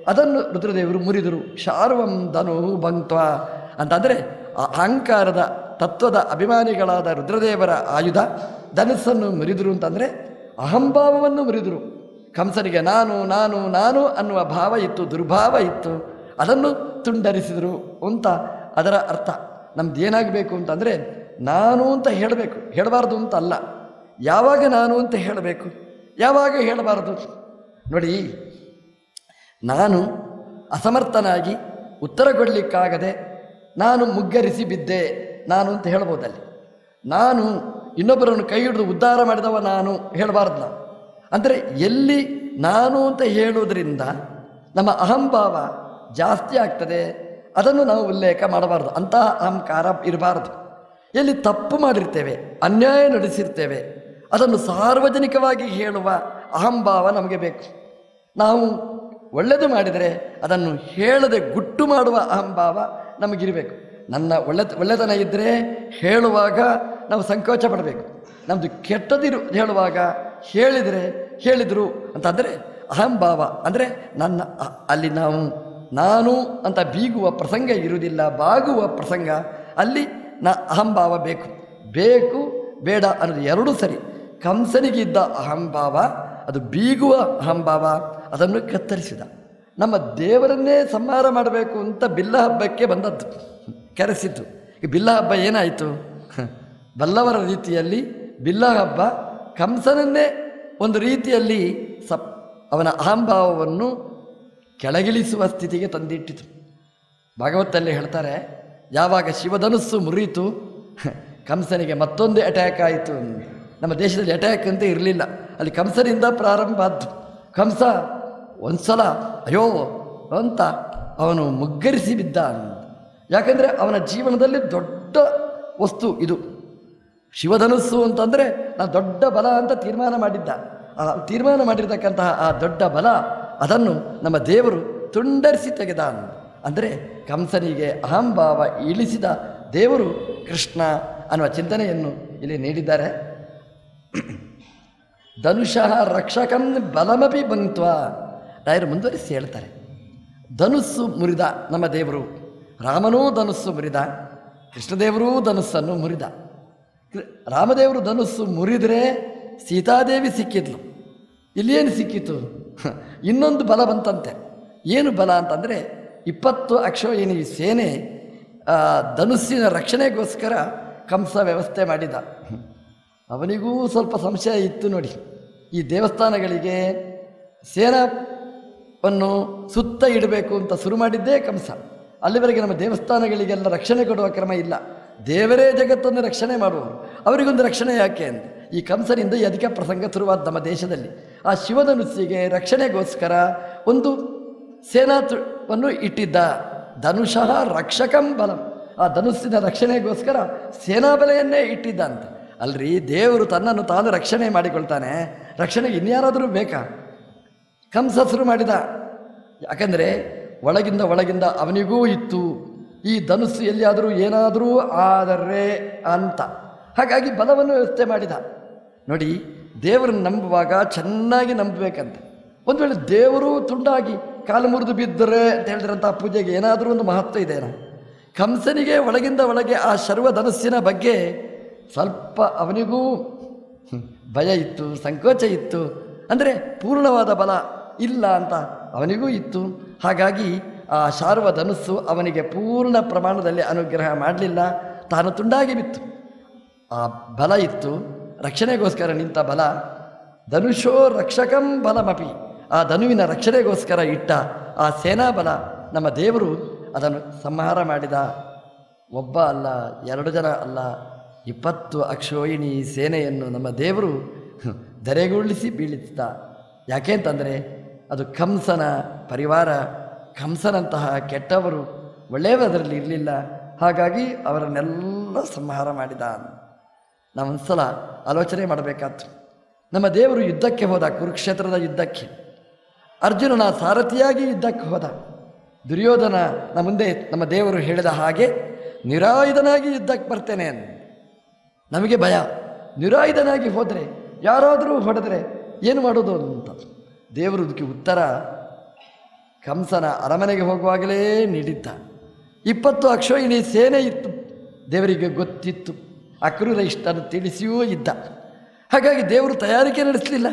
ಅದನ್ನು ರುದ್ರದೇವರು ಮುರಿದರು ಶಾರ್ವಂ ಧನು ಬಂಕ್ತ್ವ ಅಂತಂದರೆ ಆ ಅಹಂಕಾರದ ತತ್ವದ ಅಭಿಮಾನಿಗಳಾದ ರುದ್ರದೇವರ ಆಯುಧ ಧನಸ್ಸನ್ನು ಮುರಿದರು ಅಂತಂದರೆ ಅಹಂಭಾವವನ್ನು ಮುರಿದರು ಕಂಸನಿಗೆ ನಾನು ನಾನು ನಾನು ಅನ್ನುವ ಭಾವ ಇತ್ತು ದುರ್ಭಾವ ಇತ್ತು ಅದನ್ನು ತುಂಡರಿಸಿದರು ಅಂತ ಅದರ ಅರ್ಥ ನಮ್ದು ಏನಾಗಬೇಕು ಅಂತಂದರೆ ನಾನು ಅಂತ ಹೇಳಬೇಕು ಹೇಳಬಾರ್ದು ಅಂತ ಅಲ್ಲ ಯಾವಾಗ ನಾನು ಅಂತ ಹೇಳಬೇಕು ಯಾವಾಗ ಹೇಳಬಾರದು ನೋಡಿ ನಾನು ಅಸಮರ್ಥನಾಗಿ ಉತ್ತರ ಕೊಡಲಿಕ್ಕಾಗದೆ ನಾನು ಮುಗ್ಗರಿಸಿ ಬಿದ್ದೆ ನಾನು ಅಂತ ಹೇಳ್ಬೋದಲ್ಲಿ ನಾನು ಇನ್ನೊಬ್ಬರನ್ನು ಕೈ ಹಿಡಿದು ಉದ್ಧಾರ ಮಾಡಿದವ ನಾನು ಹೇಳಬಾರ್ದು ನಾವು ಅಂದರೆ ಎಲ್ಲಿ ನಾನು ಅಂತ ಹೇಳುವುದರಿಂದ ನಮ್ಮ ಅಹಂಭಾವ ಜಾಸ್ತಿ ಆಗ್ತದೆ ಅದನ್ನು ನಾವು ಉಲ್ಲೇಖ ಮಾಡಬಾರ್ದು ಅಂತಹ ಅಹಂಕಾರ ಇರಬಾರ್ದು ಎಲ್ಲಿ ತಪ್ಪು ಮಾಡಿರ್ತೇವೆ ಅನ್ಯಾಯ ನಡೆಸಿರ್ತೇವೆ ಅದನ್ನು ಸಾರ್ವಜನಿಕವಾಗಿ ಹೇಳುವ ಅಹಂಭಾವ ನಮಗೆ ಬೇಕು ನಾವು ಒಳ್ಳೆಯದು ಮಾಡಿದರೆ ಅದನ್ನು ಹೇಳದೆ ಗುಟ್ಟು ಮಾಡುವ ಅಹಂಭಾವ ನಮಗಿರಬೇಕು ನನ್ನ ಒಳ್ಳೆ ಒಳ್ಳೆತನ ಇದ್ದರೆ ಹೇಳುವಾಗ ನಾವು ಸಂಕೋಚ ಪಡಬೇಕು ನಮ್ಮದು ಕೆಟ್ಟದಿರು ಹೇಳುವಾಗ ಹೇಳಿದರೆ ಹೇಳಿದರು ಅಂತಂದರೆ ಅಹಂಭಾವ ಅಂದರೆ ನನ್ನ ಅ- ಅಲ್ಲಿ ನಾವು ನಾನು ಅಂತ ಬೀಗುವ ಪ್ರಸಂಗ ಇರುವುದಿಲ್ಲ ಬಾಗುವ ಪ್ರಸಂಗ ಅಲ್ಲಿ ನ ಅಹಂಭಾವ ಬೇಕು ಬೇಕು ಬೇಡ ಅನ್ನೋದು ಎರಡೂ ಸರಿ ಕಂಸನಿಗಿದ್ದ ಅಹಂಭಾವ ಅದು ಬೀಗುವ ಅಹಂಭಾವ ಅದನ್ನು ಕತ್ತರಿಸಿದ ನಮ್ಮ ದೇವರನ್ನೇ ಸಂಹಾರ ಮಾಡಬೇಕು ಅಂತ ಬಿಲ್ಲ ಹಬ್ಬಕ್ಕೆ ಬಂದದ್ದು ಕರೆಸಿದ್ದು ಈ ಬಿಲ್ಲ ಹಬ್ಬ ಏನಾಯಿತು ಬಲ್ಲವರ ರೀತಿಯಲ್ಲಿ ಬಿಲ್ಲ ಹಬ್ಬ ಕಂಸನನ್ನೇ ಒಂದು ರೀತಿಯಲ್ಲಿ ಸಪ್ ಅವನ ಅಹಂಭಾವವನ್ನು ಕೆಳಗಿಳಿಸುವ ಸ್ಥಿತಿಗೆ ತಂದಿಟ್ಟಿತು ಭಾಗವತಲ್ಲಿ ಹೇಳ್ತಾರೆ ಯಾವಾಗ ಶಿವಧನುಸ್ಸು ಮುರಿಯಿತು ಕಂಸನಿಗೆ ಮತ್ತೊಂದು ಅಟ್ಯಾಕ್ ಆಯಿತು ನಮ್ಮ ದೇಶದಲ್ಲಿ ಅಟ್ಯಾಕ್ ಅಂತ ಇರಲಿಲ್ಲ ಅಲ್ಲಿ ಕಂಸನಿಂದ ಪ್ರಾರಂಭ ಆದ್ದು ಕಂಸ ಒಂದ್ಸಲ ಅಯ್ಯೋ ಅಂತ ಅವನು ಮುಗ್ಗರಿಸಿ ಬಿದ್ದ ಯಾಕಂದರೆ ಅವನ ಜೀವನದಲ್ಲಿ ದೊಡ್ಡ ವಸ್ತು ಇದು ಶಿವಧನುಸ್ಸು ಅಂತಂದರೆ ನಾನು ದೊಡ್ಡ ಬಲ ಅಂತ ತೀರ್ಮಾನ ಮಾಡಿದ್ದ ಆ ತೀರ್ಮಾನ ಮಾಡಿರ್ತಕ್ಕಂತಹ ಆ ದೊಡ್ಡ ಬಲ ಅದನ್ನು ನಮ್ಮ ದೇವರು ತುಂಡರಿಸಿ ತೆಗೆದ ಅಂದರೆ ಕಂಸನಿಗೆ ಅಹಂಭಾವ ಇಳಿಸಿದ ದೇವರು ಕೃಷ್ಣ ಅನ್ನುವ ಚಿಂತನೆಯನ್ನು ಇಲ್ಲಿ ನೀಡಿದ್ದಾರೆ ಧನುಷಃ ರಕ್ಷಕಂ ಬಲಮಪಿ ಬಂತ್ವ ರಾಯರು ಮುಂದುವರಿಸಿ ಹೇಳ್ತಾರೆ ಧನುಸ್ಸು ಮುರಿದ ನಮ್ಮ ದೇವರು ರಾಮನೂ ಧನುಸ್ಸು ಮುರಿದ ಕೃಷ್ಣದೇವರೂ ಧನುಸ್ಸನ್ನು ಮುರಿದ ಕೃ- ರಾಮದೇವರು ಧನುಸ್ಸು ಮುರಿದರೆ ಸೀತಾದೇವಿ ಸಿಕ್ಕಿದ್ಲು ಇಲ್ಲೇನು ಸಿಕ್ಕಿತು ಹ, ಇನ್ನೊಂದು ಬಲ ಬಂತಂತೆ ಏನು ಬಲ ಅಂತಂದರೆ ಇಪ್ಪತ್ತು ಅಕ್ಷೋಹಿಣಿ ಸೇನೆ ಆ, ಧನುಸ್ಸಿನ ರಕ್ಷಣೆಗೋಸ್ಕರ ಕಂಸ ವ್ಯವಸ್ಥೆ ಮಾಡಿದ ಅವನಿಗೂ ಸ್ವಲ್ಪ ಸಂಶಯ ಇತ್ತು ನೋಡಿ ಈ ದೇವಸ್ಥಾನಗಳಿಗೆ ಸೇನಾವನ್ನು ಸುತ್ತ ಇಡಬೇಕು ಅಂತ ಶುರು ಮಾಡಿದ್ದೇ ಕಂಸ ಅಲ್ಲಿವರೆಗೆ ನಮ್ಮ ದೇವಸ್ಥಾನಗಳಿಗೆಲ್ಲ ರಕ್ಷಣೆ ಕೊಡುವ ಕ್ರಮ ಇಲ್ಲ ದೇವರೇ ಜಗತ್ತನ್ನು ರಕ್ಷಣೆ ಮಾಡುವವರು ಅವರಿಗೊಂದು ರಕ್ಷಣೆ ಯಾಕೆ ಅಂತ ಈ ಕಂಸನಿಂದ ಈ ಅಧಿಕ ಪ್ರಸಂಗ ಶುರುವಾದ ನಮ್ಮ ದೇಶದಲ್ಲಿ ಆ ಶಿವಧನುಸ್ಸಿಗೆ ರಕ್ಷಣೆಗೋಸ್ಕರ ಒಂದು ಸೇನಾವನ್ನು ಇಟ್ಟಿದ್ದ ಧನುಷಃ ರಕ್ಷಕಂ ಬಲಂ ಆ ಧನುಸ್ಸಿನ ರಕ್ಷಣೆಗೋಸ್ಕರ ಸೇನಾಬಲೆಯನ್ನೇ ಇಟ್ಟಿದ್ದ ಅಂತ ಅಲ್ರಿ ದೇವರು ತನ್ನನ್ನು ತಾನು ರಕ್ಷಣೆ ಮಾಡಿಕೊಳ್ತಾನೆ ರಕ್ಷಣೆಗೆ ಇನ್ಯಾರಾದರೂ ಬೇಕಾ ಕಂಸ ಶುರು ಮಾಡಿದ ಯಾಕಂದರೆ ಒಳಗಿಂದ ಒಳಗಿಂದ ಅವನಿಗೂ ಇತ್ತು ಈ ಧನುಸ್ಸು ಎಲ್ಲಿಯಾದರೂ ಏನಾದರೂ ಆದರೆ ಅಂತ ಹಾಗಾಗಿ ಬಲವನ್ನು ವ್ಯವಸ್ಥೆ ಮಾಡಿದ ನೋಡಿ ದೇವರನ್ನು ನಂಬುವಾಗ ಚೆನ್ನಾಗಿ ನಂಬಬೇಕಂತೆ ಒಂದು ವೇಳೆ ದೇವರು ತುಂಡಾಗಿ ಕಾಲು ಮುರಿದು ಬಿದ್ದರೆ ಅಂತ ಹೇಳಿದ್ರಂಥ ಪೂಜೆಗೆ ಏನಾದರೂ ಒಂದು ಮಹತ್ವ ಇದೆಯಾ ಕಂಸನಿಗೆ ಒಳಗಿಂದ ಒಳಗೆ ಆ ಶರ್ವ ಧನುಸ್ಸಿನ ಬಗ್ಗೆ ಸ್ವಲ್ಪ ಅವನಿಗೂ ಹ್ಮ್, ಭಯ ಇತ್ತು ಸಂಕೋಚ ಇತ್ತು ಅಂದರೆ ಪೂರ್ಣವಾದ ಬಲ ಇಲ್ಲ ಅಂತ ಅವನಿಗೂ ಇತ್ತು ಹಾಗಾಗಿ ಆ ಶಾರ್ವ ಧನುಸ್ಸು ಅವನಿಗೆ ಪೂರ್ಣ ಪ್ರಮಾಣದಲ್ಲಿ ಅನುಗ್ರಹ ಮಾಡಲಿಲ್ಲ ತಾನು ತುಂಡಾಗಿ ಬಿತ್ತು ಆ ಬಲ ಇತ್ತು ರಕ್ಷಣೆಗೋಸ್ಕರ ನಿಂತ ಬಲ ಧನುಷೋ ರಕ್ಷಕಂ ಬಲಮಪಿ ಆ ಧನುವಿನ ರಕ್ಷಣೆಗೋಸ್ಕರ ಇಟ್ಟ ಆ ಸೇನಾ ಬಲ ನಮ್ಮ ದೇವರು ಅದನ್ನು ಸಂಹಾರ ಮಾಡಿದ ಒಬ್ಬ ಅಲ್ಲ ಎರಡು ಜನ ಅಲ್ಲ ಇಪ್ಪತ್ತು ಅಕ್ಷೋಹಿಣಿ ಸೇನೆಯನ್ನು ನಮ್ಮ ದೇವರು ಧರೆಗುರುಳಿಸಿ ಬೀಳಿಸಿದ ಯಾಕೆ ಅಂತಂದರೆ ಅದು ಕಂಸನ ಪರಿವಾರ ಕಂಸನಂತಹ ಕೆಟ್ಟವರು ಒಳ್ಳೆಯವರಲ್ಲಿ ಇರಲಿಲ್ಲ ಹಾಗಾಗಿ ಅವರನ್ನೆಲ್ಲ ಸಂಹಾರ ಮಾಡಿದ ನಾವು ಒಂದ್ಸಲ ಆಲೋಚನೆ ಮಾಡಬೇಕಾಯ್ತು ನಮ್ಮ ದೇವರು ಯುದ್ಧಕ್ಕೆ ಹೋದ ಕುರುಕ್ಷೇತ್ರದ ಯುದ್ಧಕ್ಕೆ ಅರ್ಜುನನ ಸಾರಥಿಯಾಗಿ ಯುದ್ಧಕ್ಕೆ ಹೋದ ದುರ್ಯೋಧನ ನಮ್ಮ ಮುಂದೆ ನಮ್ಮ ದೇವರು ಹೇಳಿದ ಹಾಗೆ ನಿರಾಯುಧನಾಗಿ ಯುದ್ಧಕ್ಕೆ ಬರ್ತೇನೆ ಅಂದ. ನಮಗೆ ಭಯ ನಿರಾಯುಧನಾಗಿ ಹೋದರೆ ಯಾರಾದರೂ ಹೊಡೆದರೆ ಏನು ಮಾಡೋದು ಅಂತ ದೇವರು ಅದಕ್ಕೆ ಉತ್ತರ ಕಂಸನ ಅರಮನೆಗೆ ಹೋಗುವಾಗಲೇ ನೀಡಿದ್ದ ಇಪ್ಪತ್ತು ಅಕ್ಷೋಹಿಣಿ ಸೇನೆ ಇತ್ತು ದೇವರಿಗೆ ಗೊತ್ತಿತ್ತು ಅಕ್ರೂರ ಇಷ್ಟನ್ನು ತಿಳಿಸಿಯೂ ಇದ್ದ ಹಾಗಾಗಿ ದೇವರು ತಯಾರಿಕೆ ನಡೆಸಲಿಲ್ಲ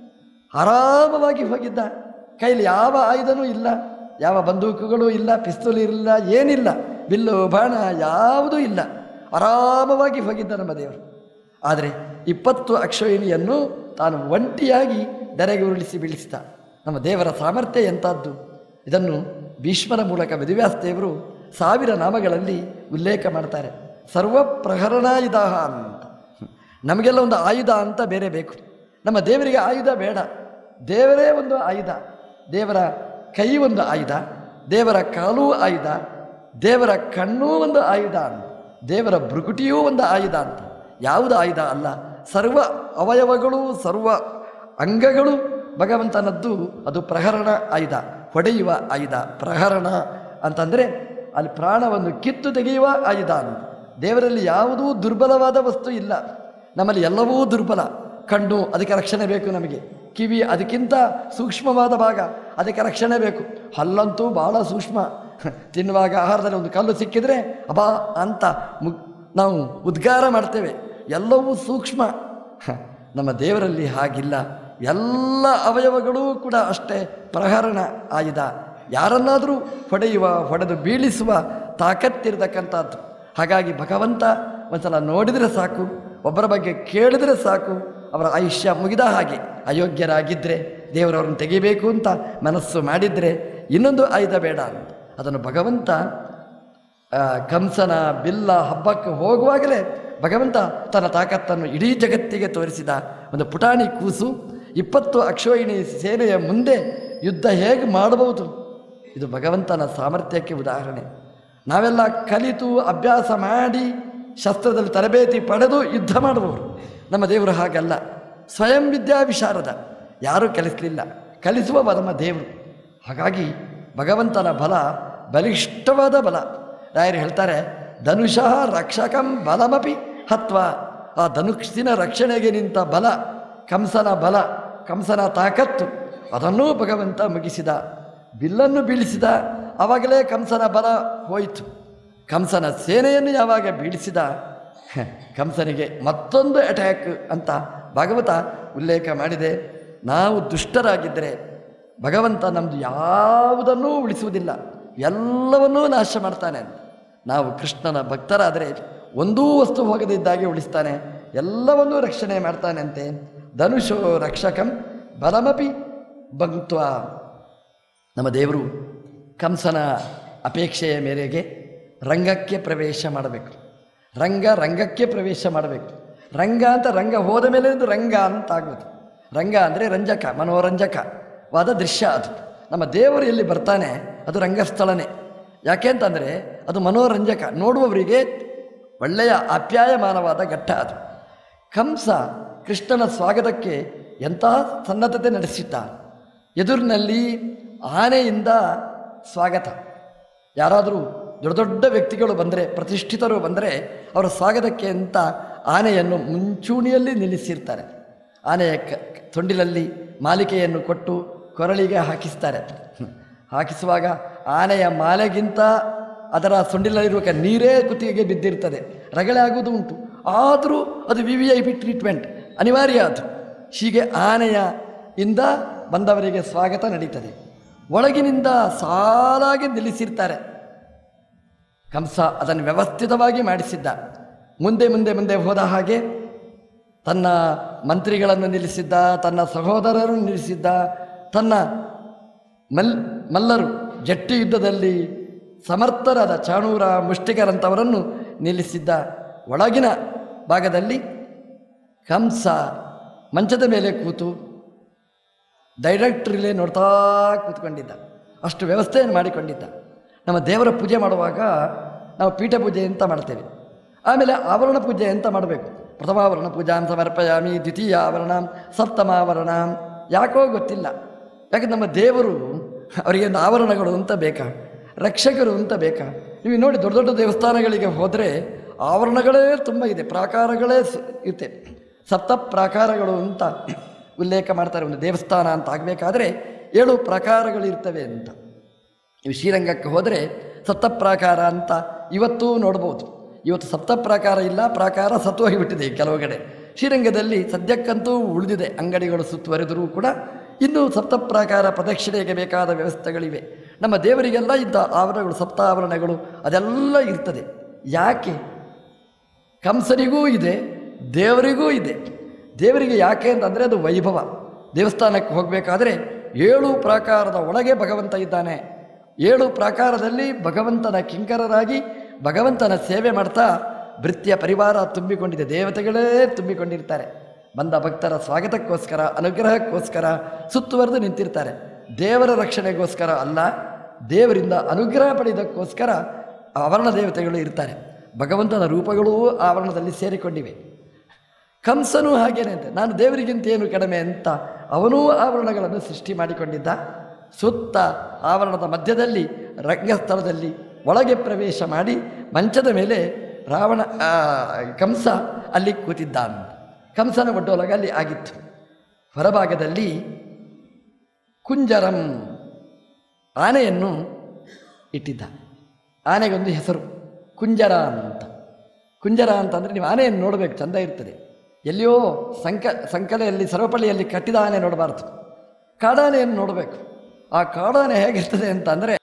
ಆರಾಮವಾಗಿ ಹೋಗಿದ್ದ ಕೈಲಿ ಯಾವ ಆಯುಧನೂ ಇಲ್ಲ ಯಾವ ಬಂದೂಕುಗಳು ಇಲ್ಲ ಪಿಸ್ತೂಲ್ ಇರಲಿಲ್ಲ ಏನಿಲ್ಲ ಬಿಲ್ಲು ಬಾಣ ಯಾವುದೂ ಇಲ್ಲ ಆರಾಮವಾಗಿ ಹೋಗಿದ್ದ ನಮ್ಮ ದೇವರು ಆದರೆ ಇಪ್ಪತ್ತು ಅಕ್ಷೋಹಿಣಿಯನ್ನು ತಾನು ಒಂಟಿಯಾಗಿ ಧರೆಗೆ ಉರುಳಿಸಿ ಬೀಳಿಸಿದ ನಮ್ಮ ದೇವರ ಸಾಮರ್ಥ್ಯ ಎಂಥದ್ದು ಇದನ್ನು ಭೀಷ್ಮರ ಮೂಲಕ ವೇದವ್ಯಾಸ ದೇವರು ಸಾವಿರ ನಾಮಗಳಲ್ಲಿ ಉಲ್ಲೇಖ ಮಾಡ್ತಾರೆ ಸರ್ವ ಪ್ರಹರಣಾಯುಧ ಅಂತ ನಮಗೆಲ್ಲ ಒಂದು ಆಯುಧ ಅಂತ ಬೇರೆ ಬೇಕು ನಮ್ಮ ದೇವರಿಗೆ ಆಯುಧ ಬೇಡ ದೇವರೇ ಒಂದು ಆಯುಧ ದೇವರ ಕೈ ಒಂದು ಆಯುಧ ದೇವರ ಕಾಲೂ ಆಯುಧ ದೇವರ ಕಣ್ಣೂ ಒಂದು ಆಯುಧ ಅಂತ ದೇವರ ಭೃಗುಟಿಯೂ ಒಂದು ಆಯುಧ ಅಂತ ಯಾವುದು ಆಯುಧ ಅಲ್ಲ ಸರ್ವ ಅವಯವಗಳು ಸರ್ವ ಅಂಗಗಳು ಭಗವಂತನದ್ದು ಅದು ಪ್ರಹರಣ ಆಯುಧ ಹೊಡೆಯುವ ಆಯುಧ ಪ್ರಹರಣ ಅಂತಂದರೆ ಅಲ್ಲಿ ಪ್ರಾಣವನ್ನು ಕಿತ್ತು ತೆಗೆಯುವ ಆಯುಧ ಅಂತ ದೇವರಲ್ಲಿ ಯಾವುದೂ ದುರ್ಬಲವಾದ ವಸ್ತು ಇಲ್ಲ ನಮ್ಮಲ್ಲಿ ಎಲ್ಲವೂ ದುರ್ಬಲ ಕಣ್ಣು ಅದಕ್ಕೆ ರಕ್ಷಣೆ ಬೇಕು ನಮಗೆ ಕಿವಿ ಅದಕ್ಕಿಂತ ಸೂಕ್ಷ್ಮವಾದ ಭಾಗ ಅದಕ್ಕೆ ರಕ್ಷಣೆ ಬೇಕು ಹಲ್ಲಂತೂ ಭಾಳ ಸೂಕ್ಷ್ಮ ತಿನ್ನುವಾಗ ಆಹಾರದಲ್ಲಿ ಒಂದು ಕಲ್ಲು ಸಿಕ್ಕಿದ್ರೆ ಅಬಾ ಅಂತ ಮುಗ್ ನಾವು ಉದ್ಗಾರ ಮಾಡ್ತೇವೆ ಎಲ್ಲವೂ ಸೂಕ್ಷ್ಮ ಹ, ನಮ್ಮ ದೇವರಲ್ಲಿ ಹಾಗಿಲ್ಲ ಎಲ್ಲ ಅವಯವಗಳೂ ಕೂಡ ಅಷ್ಟೇ ಪ್ರಹರಣ ಆಯುಧ ಯಾರನ್ನಾದರೂ ಹೊಡೆಯುವ ಹೊಡೆದು ಬೀಳಿಸುವ ತಾಕತ್ತಿರತಕ್ಕಂಥದ್ದು ಹಾಗಾಗಿ ಭಗವಂತ ಒಂದ್ಸಲ ನೋಡಿದರೆ ಸಾಕು ಒಬ್ಬರ ಬಗ್ಗೆ ಕೇಳಿದರೆ ಸಾಕು ಅವರ ಆಯುಷ್ಯ ಮುಗಿದ ಹಾಗೆ ಅಯೋಗ್ಯರಾಗಿದ್ದರೆ ದೇವರವ್ರನ್ನ ತೆಗಿಬೇಕು ಅಂತ ಮನಸ್ಸು ಮಾಡಿದರೆ ಇನ್ನೊಂದು ಆಯುಧ ಬೇಡ ಅಂತ ಅದನ್ನು ಭಗವಂತ ಆ, ಕಂಸನ ಬಿಲ್ಲ ಹಬ್ಬಕ್ಕೆ ಹೋಗುವಾಗಲೇ ಭಗವಂತ ತನ್ನ ತಾಕತ್ತನ್ನು ಇಡೀ ಜಗತ್ತಿಗೆ ತೋರಿಸಿದ ಒಂದು ಪುಟಾಣಿ ಕೂಸು ಇಪ್ಪತ್ತು ಅಕ್ಷೋಹಿಣಿ ಸೇನೆಯ ಮುಂದೆ ಯುದ್ಧ ಹೇಗೆ ಮಾಡಬಹುದು ಇದು ಭಗವಂತನ ಸಾಮರ್ಥ್ಯಕ್ಕೆ ಉದಾಹರಣೆ ನಾವೆಲ್ಲ ಕಲಿತು ಅಭ್ಯಾಸ ಮಾಡಿ ಶಸ್ತ್ರದಲ್ಲಿ ತರಬೇತಿ ಪಡೆದು ಯುದ್ಧ ಮಾಡುವವರು ನಮ್ಮ ದೇವರು ಹಾಗಲ್ಲ ಸ್ವಯಂ ವಿದ್ಯಾ ವಿಶಾರದ ಯಾರೂ ಕಲಿಸಲಿಲ್ಲ ಕಲಿಸುವ ನಮ್ಮ ದೇವರು ಹಾಗಾಗಿ ಭಗವಂತನ ಬಲ ಬಲಿಷ್ಠವಾದ ಬಲ ರಾಯರು ಹೇಳ್ತಾರೆ ಧನುಷಃ ರಕ್ಷಕಂ ಬಲಮಪಿ ಹತ್ವ ಆ ಧನುಷ್ಸಿನ ರಕ್ಷಣೆಗೆ ನಿಂತ ಬಲ ಕಂಸನ ಬಲ ಕಂಸನ ತಾಕತ್ತು ಅದನ್ನೂ ಭಗವಂತ ಮುಗಿಸಿದ ಬಿಲ್ಲನ್ನು ಬೀಳಿಸಿದ ಆವಾಗಲೇ ಕಂಸನ ಬಲ ಹೋಯಿತು ಕಂಸನ ಸೇನೆಯನ್ನು ಯಾವಾಗ ಬೀಳಿಸಿದ ಹ, ಕಂಸನಿಗೆ ಮತ್ತೊಂದು ಅಟ್ಯಾಕ್ ಅಂತ ಭಾಗವತ ಉಲ್ಲೇಖ ಮಾಡಿದೆ ನಾವು ದುಷ್ಟರಾಗಿದ್ದರೆ ಭಗವಂತ ನಮ್ಮದು ಯಾವುದನ್ನೂ ಉಳಿಸುವುದಿಲ್ಲ ಎಲ್ಲವನ್ನೂ ನಾಶ ಮಾಡ್ತಾನೆ ಅಂತ ನಾವು ಕೃಷ್ಣನ ಭಕ್ತರಾದರೆ ಒಂದೂ ವಸ್ತು ಹೋಗದಿದ್ದಾಗೆ ಉಳಿಸ್ತಾನೆ ಎಲ್ಲವನ್ನೂ ರಕ್ಷಣೆ ಮಾಡ್ತಾನೆ ಅಂತೆ ಧನುಷೋ ರಕ್ಷಕಂ ಬಲಮಪಿ ಬಂತ್ವ ನಮ್ಮ ದೇವರು ಕಂಸನ ಅಪೇಕ್ಷೆಯ ಮೇರೆಗೆ ರಂಗಕ್ಕೆ ಪ್ರವೇಶ ಮಾಡಬೇಕು ರಂಗ ರಂಗಕ್ಕೆ ಪ್ರವೇಶ ಮಾಡಬೇಕು ರಂಗ ಅಂತ ರಂಗ ಹೋದ ಮೇಲೆ ಅದು ರಂಗ ಅಂತ ಆಗೋದು ರಂಗ ಅಂದರೆ ರಂಜಕ ಮನೋರಂಜಕವಾದ ದೃಶ್ಯ ಅದು ನಮ್ಮ ದೇವರು ಎಲ್ಲಿ ಬರ್ತಾನೆ ಅದು ರಂಗಸ್ಥಳನೇ ಯಾಕೆ ಅಂತಂದರೆ ಅದು ಮನೋರಂಜಕ ನೋಡುವವರಿಗೆ ಒಳ್ಳೆಯ ಆಪ್ಯಾಯಮಾನವಾದ ಘಟ್ಟ ಅದು ಕಂಸ ಕೃಷ್ಣನ ಸ್ವಾಗತಕ್ಕೆ ಎಂಥ ಸನ್ನದ್ಧತೆ ನಡೆಸಿದ್ದ ಎದುರಿನಲ್ಲಿ ಆನೆಯಿಂದ ಸ್ವಾಗತ ಯಾರಾದರೂ ದೊಡ್ಡ ದೊಡ್ಡ ವ್ಯಕ್ತಿಗಳು ಬಂದರೆ ಪ್ರತಿಷ್ಠಿತರು ಬಂದರೆ ಅವರ ಸ್ವಾಗತಕ್ಕೆ ಅಂತ ಆನೆಯನ್ನು ಮುಂಚೂಣಿಯಲ್ಲಿ ನಿಲ್ಲಿಸಿರ್ತಾರೆ ಆನೆಯ ಕ ತೊಂಡಿಲಲ್ಲಿ ಮಾಲಿಕೆಯನ್ನು ಕೊಟ್ಟು ಕೊರಳಿಗೆ ಹಾಕಿಸ್ತಾರೆ ಹ್ಮ್. ಹಾಕಿಸುವಾಗ ಆನೆಯ ಮಾಲೆಗಿಂತ ಅದರ ಸೊಂಡಿಲಲ್ಲಿರುವ ನೀರೇ ಕುತ್ತಿಗೆಗೆ ಬಿದ್ದಿರ್ತದೆ ರಗಳೆ ಆಗುವುದು ಉಂಟು ಆದರೂ ಅದು V V I P treatment ಅನಿವಾರ್ಯ ಅದು ಹೀಗೆ ಆನೆಯ ಇಂದ ಬಂದವರಿಗೆ ಸ್ವಾಗತ ನಡೀತದೆ ಒಳಗಿನಿಂದ ಸಾಲಾಗಿ ನಿಲ್ಲಿಸಿರ್ತಾರೆ ಕಂಸ ಅದನ್ನು ವ್ಯವಸ್ಥಿತವಾಗಿ ಮಾಡಿಸಿದ್ದ ಮುಂದೆ ಮುಂದೆ ಮುಂದೆ ಹೋದ ಹಾಗೆ ತನ್ನ ಮಂತ್ರಿಗಳನ್ನು ನಿಲ್ಲಿಸಿದ್ದ ತನ್ನ ಸಹೋದರರನ್ನು ನಿಲ್ಲಿಸಿದ್ದ ತನ್ನ ಮಲ್ ಮಲ್ಲರು ಜಟ್ಟಿ ಯುದ್ಧದಲ್ಲಿ ಸಮರ್ಥರಾದ ಚಾಣೂರ ಮುಷ್ಟಿಕರಂಥವರನ್ನು ನಿಲ್ಲಿಸಿದ್ದ ಒಳಗಿನ ಭಾಗದಲ್ಲಿ ಕಂಸ ಮಂಚದ ಮೇಲೆ ಕೂತು ಡೈರೆಕ್ಟ್ರಿಲೇ ನೋಡ್ತಾ ಕೂತ್ಕೊಂಡಿದ್ದ ಅಷ್ಟು ವ್ಯವಸ್ಥೆಯನ್ನು ಮಾಡಿಕೊಂಡಿದ್ದ ನಮ್ಮ ದೇವರ ಪೂಜೆ ಮಾಡುವಾಗ ನಾವು ಪೀಠ ಪೂಜೆ ಅಂತ ಮಾಡ್ತೇವೆ ಆಮೇಲೆ ಆವರಣ ಪೂಜೆ ಅಂತ ಮಾಡಬೇಕು ಪ್ರಥಮಾವರಣ ಪೂಜಾಂ ಸಮರ್ಪಯಾಮಿ ದ್ವಿತೀಯ ಆವರಣ ಸಪ್ತಮಾವರಣ ಯಾಕೋ ಗೊತ್ತಿಲ್ಲ ಯಾಕೆ ನಮ್ಮ ದೇವರು ಅವರಿಗೆ ಒಂದು ಆವರಣಗಳು ಅಂತ ಬೇಕಾ ರಕ್ಷಕರು ಅಂತ ಬೇಕಾ ನೀವು ನೋಡಿ ದೊಡ್ಡ ದೊಡ್ಡ ದೇವಸ್ಥಾನಗಳಿಗೆ ಹೋದರೆ ಆವರಣಗಳೇ ತುಂಬ ಇದೆ ಪ್ರಾಕಾರಗಳೇ ಸ- ಇರುತ್ತೆ ಸಪ್ತ ಪ್ರಾಕಾರಗಳು ಅಂತ ಉಲ್ಲೇಖ ಮಾಡ್ತಾರೆ ಒಂದು ದೇವಸ್ಥಾನ ಅಂತ ಆಗಬೇಕಾದ್ರೆ ಏಳು ಪ್ರಕಾರಗಳಿರ್ತವೆ ಅಂತ ನೀವು ಶ್ರೀರಂಗಕ್ಕೆ ಹೋದರೆ ಸಪ್ತಪ್ರಾಕಾರ ಅಂತ ಇವತ್ತೂ ನೋಡ್ಬೋದು ಇವತ್ತು ಸಪ್ತಪ್ರಾಕಾರ ಇಲ್ಲ ಪ್ರಾಕಾರ ಸತ್ತು ಹೋಗಿಬಿಟ್ಟಿದೆ ಕೆಲವು ಕಡೆ ಶ್ರೀರಂಗದಲ್ಲಿ ಸದ್ಯಕ್ಕಂತೂ ಉಳಿದಿದೆ ಅಂಗಡಿಗಳು ಸುತ್ತುವರೆದರೂ ಕೂಡ ಇನ್ನೂ ಸಪ್ತಪ್ರಾಕಾರ ಪ್ರದಕ್ಷಿಣೆಗೆ ಬೇಕಾದ ವ್ಯವಸ್ಥೆಗಳಿವೆ ನಮ್ಮ ದೇವರಿಗೆಲ್ಲ ಇದ್ದ ಆವರಣಗಳು ಸಪ್ತಾವರಣಗಳು ಅದೆಲ್ಲ ಇರ್ತದೆ ಯಾಕೆ ಕಂಸನಿಗೂ ಇದೆ ದೇವರಿಗೂ ಇದೆ ದೇವರಿಗೆ ಯಾಕೆ ಅಂತಂದರೆ ಅದು ವೈಭವ ದೇವಸ್ಥಾನಕ್ಕೆ ಹೋಗಬೇಕಾದ್ರೆ ಏಳು ಪ್ರಾಕಾರದ ಒಳಗೆ ಭಗವಂತ ಇದ್ದಾನೆ ಏಳು ಪ್ರಾಕಾರದಲ್ಲಿ ಭಗವಂತನ ಕಿಂಕರರಾಗಿ ಭಗವಂತನ ಸೇವೆ ಮಾಡ್ತಾ ಭೃತ್ಯ ಪರಿವಾರ ತುಂಬಿಕೊಂಡಿದೆ ದೇವತೆಗಳೇ ತುಂಬಿಕೊಂಡಿರ್ತಾರೆ ಬಂದ ಭಕ್ತರ ಸ್ವಾಗತಕ್ಕೋಸ್ಕರ ಅನುಗ್ರಹಕ್ಕೋಸ್ಕರ ಸುತ್ತುವರೆದು ನಿಂತಿರ್ತಾರೆ ದೇವರ ರಕ್ಷಣೆಗೋಸ್ಕರ ಅಲ್ಲ ದೇವರಿಂದ ಅನುಗ್ರಹ ಪಡೆಯೋದಕ್ಕೋಸ್ಕರ ಆವರಣ ದೇವತೆಗಳು ಇರ್ತಾರೆ ಭಗವಂತನ ರೂಪಗಳೂ ಆವರಣದಲ್ಲಿ ಸೇರಿಕೊಂಡಿವೆ ಕಂಸನೂ ಹಾಗೇನೆ ಅಂತೆ ನಾನು ದೇವರಿಗಿಂತ ಏನು ಕಡಿಮೆ ಅಂತ ಅವನೂ ಆವರಣಗಳನ್ನು ಸೃಷ್ಟಿ ಮಾಡಿಕೊಂಡಿದ್ದ ಸುತ್ತ ಆವರಣದ ಮಧ್ಯದಲ್ಲಿ ರಂಗಸ್ಥಳದಲ್ಲಿ ಒಳಗೆ ಪ್ರವೇಶ ಮಾಡಿ ಮಂಚದ ಮೇಲೆ ರಾವಣ ಆ, ಕಂಸ ಅಲ್ಲಿ ಕೂತಿದ್ದಾನ ಕಂಸನ ಒಡ್ಡೊಲಗ ಅಲ್ಲಿ ಆಗಿತ್ತು ಹೊರಭಾಗದಲ್ಲಿ ಕುಂಜರಂ ಆನೆಯನ್ನು ಇಟ್ಟಿದ್ದ ಆನೆಗೊಂದು ಹೆಸರು ಕುಂಜರ ಅಂತ ಕುಂಜರ ಅಂತಂದರೆ ನೀವು ಆನೆಯನ್ನು ನೋಡಬೇಕು ಚಂದ ಇರ್ತದೆ ಎಲ್ಲಿಯೋ ಸಂಕ ಸಂಕಲೆಯಲ್ಲಿ ಸರ್ವಪಳ್ಳಿಯಲ್ಲಿ ಕಟ್ಟಿದ ಆನೆ ನೋಡಬಾರ್ದು ಕಾಡಾನೆಯನ್ನು ನೋಡಬೇಕು ಆ ಕಾಡಾನೆ ಹೇಗಿರ್ತದೆ ಅಂತಂದರೆ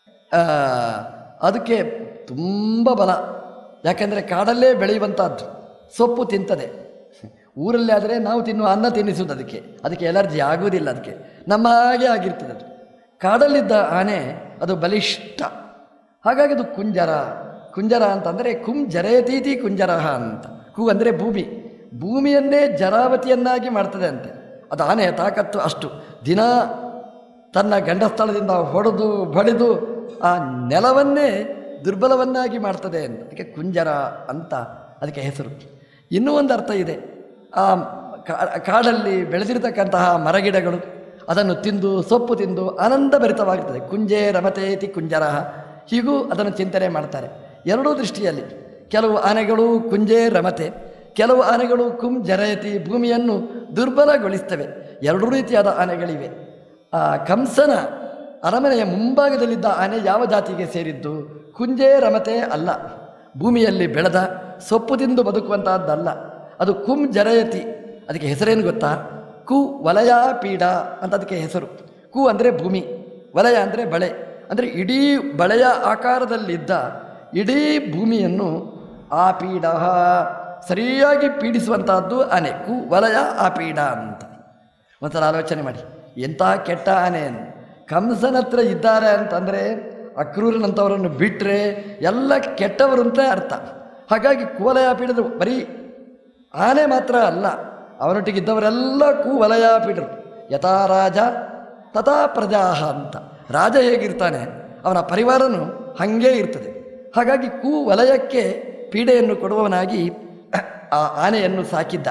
ಅದಕ್ಕೆ ತುಂಬ ಬಲ ಯಾಕೆಂದರೆ ಕಾಡಲ್ಲೇ ಬೆಳೆಯುವಂಥದ್ದು ಸೊಪ್ಪು ತಿಂತದೆ ಊರಲ್ಲಿ ಆದರೆ ನಾವು ತಿನ್ನುವ ಅನ್ನ ತಿನ್ನಿಸುವುದು ಅದಕ್ಕೆ ಅದಕ್ಕೆ ಎಲರ್ಜಿ ಆಗುವುದಿಲ್ಲ ಅದಕ್ಕೆ ನಮ್ಮ ಹಾಗೆ ಆಗಿರ್ತದೆ ಅದು ಕಾಡಲ್ಲಿದ್ದ ಆನೆ ಅದು ಬಲಿಷ್ಠ ಹಾಗಾಗಿ ಅದು ಕುಂಜರ ಕುಂಜರ ಅಂತಂದರೆ ಕುಂ ಜರೇತೀತಿ ಕುಂಜರ ಅಂತ ಕು ಅಂದರೆ ಭೂಮಿ ಭೂಮಿಯನ್ನೇ ಜರಾವತಿಯನ್ನಾಗಿ ಮಾಡ್ತದೆ ಅಂತೆ ಅದು ಆನೆಯ ತಾಕತ್ತು ಅಷ್ಟು ದಿನ ತನ್ನ ಗಂಡಸ್ಥಳದಿಂದ ಹೊಡೆದು ಬಡಿದು ಆ ನೆಲವನ್ನೇ ದುರ್ಬಲವನ್ನಾಗಿ ಮಾಡ್ತದೆ ಅಂತ ಅದಕ್ಕೆ ಕುಂಜರ ಅಂತ ಅದಕ್ಕೆ ಹೆಸರು ಇನ್ನೂ ಒಂದು ಅರ್ಥ ಇದೆ ಆ ಕಾ- ಕಾಡಲ್ಲಿ ಬೆಳೆದಿರತಕ್ಕಂತಹ ಮರಗಿಡಗಳು ಅದನ್ನು ತಿಂದು ಸೊಪ್ಪು ತಿಂದು ಆನಂದಭರಿತವಾಗಿರ್ತದೆ ಕುಂಜೆ ರಮತೇತಿ ಕುಂಜರ ಹೀಗೂ ಅದನ್ನು ಚಿಂತನೆ ಮಾಡ್ತಾರೆ ಎರಡೂ ದೃಷ್ಟಿಯಲ್ಲಿ ಕೆಲವು ಆನೆಗಳು ಕುಂಜೆ ರಮತೆ ಕೆಲವು ಆನೆಗಳು ಕುಂ ಜರಯತಿ ಭೂಮಿಯನ್ನು ದುರ್ಬಲಗೊಳಿಸ್ತವೆ ಎರಡೂ ರೀತಿಯಾದ ಆನೆಗಳಿವೆ ಆ ಕಂಸನ ಅರಮನೆಯ ಮುಂಭಾಗದಲ್ಲಿದ್ದ ಆನೆ ಯಾವ ಜಾತಿಗೆ ಸೇರಿದ್ದು ಕುಂಜೆ ರಮತೆ ಅಲ್ಲ ಭೂಮಿಯಲ್ಲಿ ಬೆಳೆದ ಸೊಪ್ಪು ತಿಂದು ಬದುಕುವಂತಹದ್ದಲ್ಲ ಅದು ಕುಂ ಜರಯತಿ ಅದಕ್ಕೆ ಹೆಸರೇನು ಗೊತ್ತಾ ಕು ವಲಯ ಪೀಡ ಅಂತ ಅದಕ್ಕೆ ಹೆಸರು ಕು ಅಂದರೆ ಭೂಮಿ ವಲಯ ಅಂದರೆ ಬಳೆ ಅಂದರೆ ಇಡೀ ಬಳೆಯ ಆಕಾರದಲ್ಲಿದ್ದ ಇಡೀ ಭೂಮಿಯನ್ನು ಆ ಪೀಡ ಸರಿಯಾಗಿ ಪೀಡಿಸುವಂತಹದ್ದು ಆನೆ ಕು ವಲಯ ಆ ಪೀಡ ಅಂತ ಒಂದ್ಸಲ ಆಲೋಚನೆ ಮಾಡಿ ಎಂಥ ಕೆಟ್ಟ ಆನೆ ಕಂಸನ ಹತ್ರ ಇದ್ದಾರೆ ಅಂತಂದರೆ ಅಕ್ರೂರನಂಥವರನ್ನು ಬಿಟ್ಟರೆ ಎಲ್ಲ ಕೆಟ್ಟವರು ಅಂತ ಅರ್ಥ ಹಾಗಾಗಿ ಕುವಲಯ ಪೀಡದ ಬರೀ ಆನೆ ಮಾತ್ರ ಅಲ್ಲ ಅವನೊಟ್ಟಿಗಿದ್ದವರೆಲ್ಲ ಕು ವಲಯ ಪೀಡರು ಯಥಾ ರಾಜ ತಥಾ ಪ್ರಜಾಹ ಅಂತ ರಾಜ ಹೇಗಿರ್ತಾನೆ ಅವನ ಪರಿವಾರನು ಹಾಗೇ ಇರ್ತದೆ ಹಾಗಾಗಿ ಕು ವಲಯಕ್ಕೆ ಪೀಡೆಯನ್ನು ಕೊಡುವವನಾಗಿ ಆ ಆನೆಯನ್ನು ಸಾಕಿದ್ದ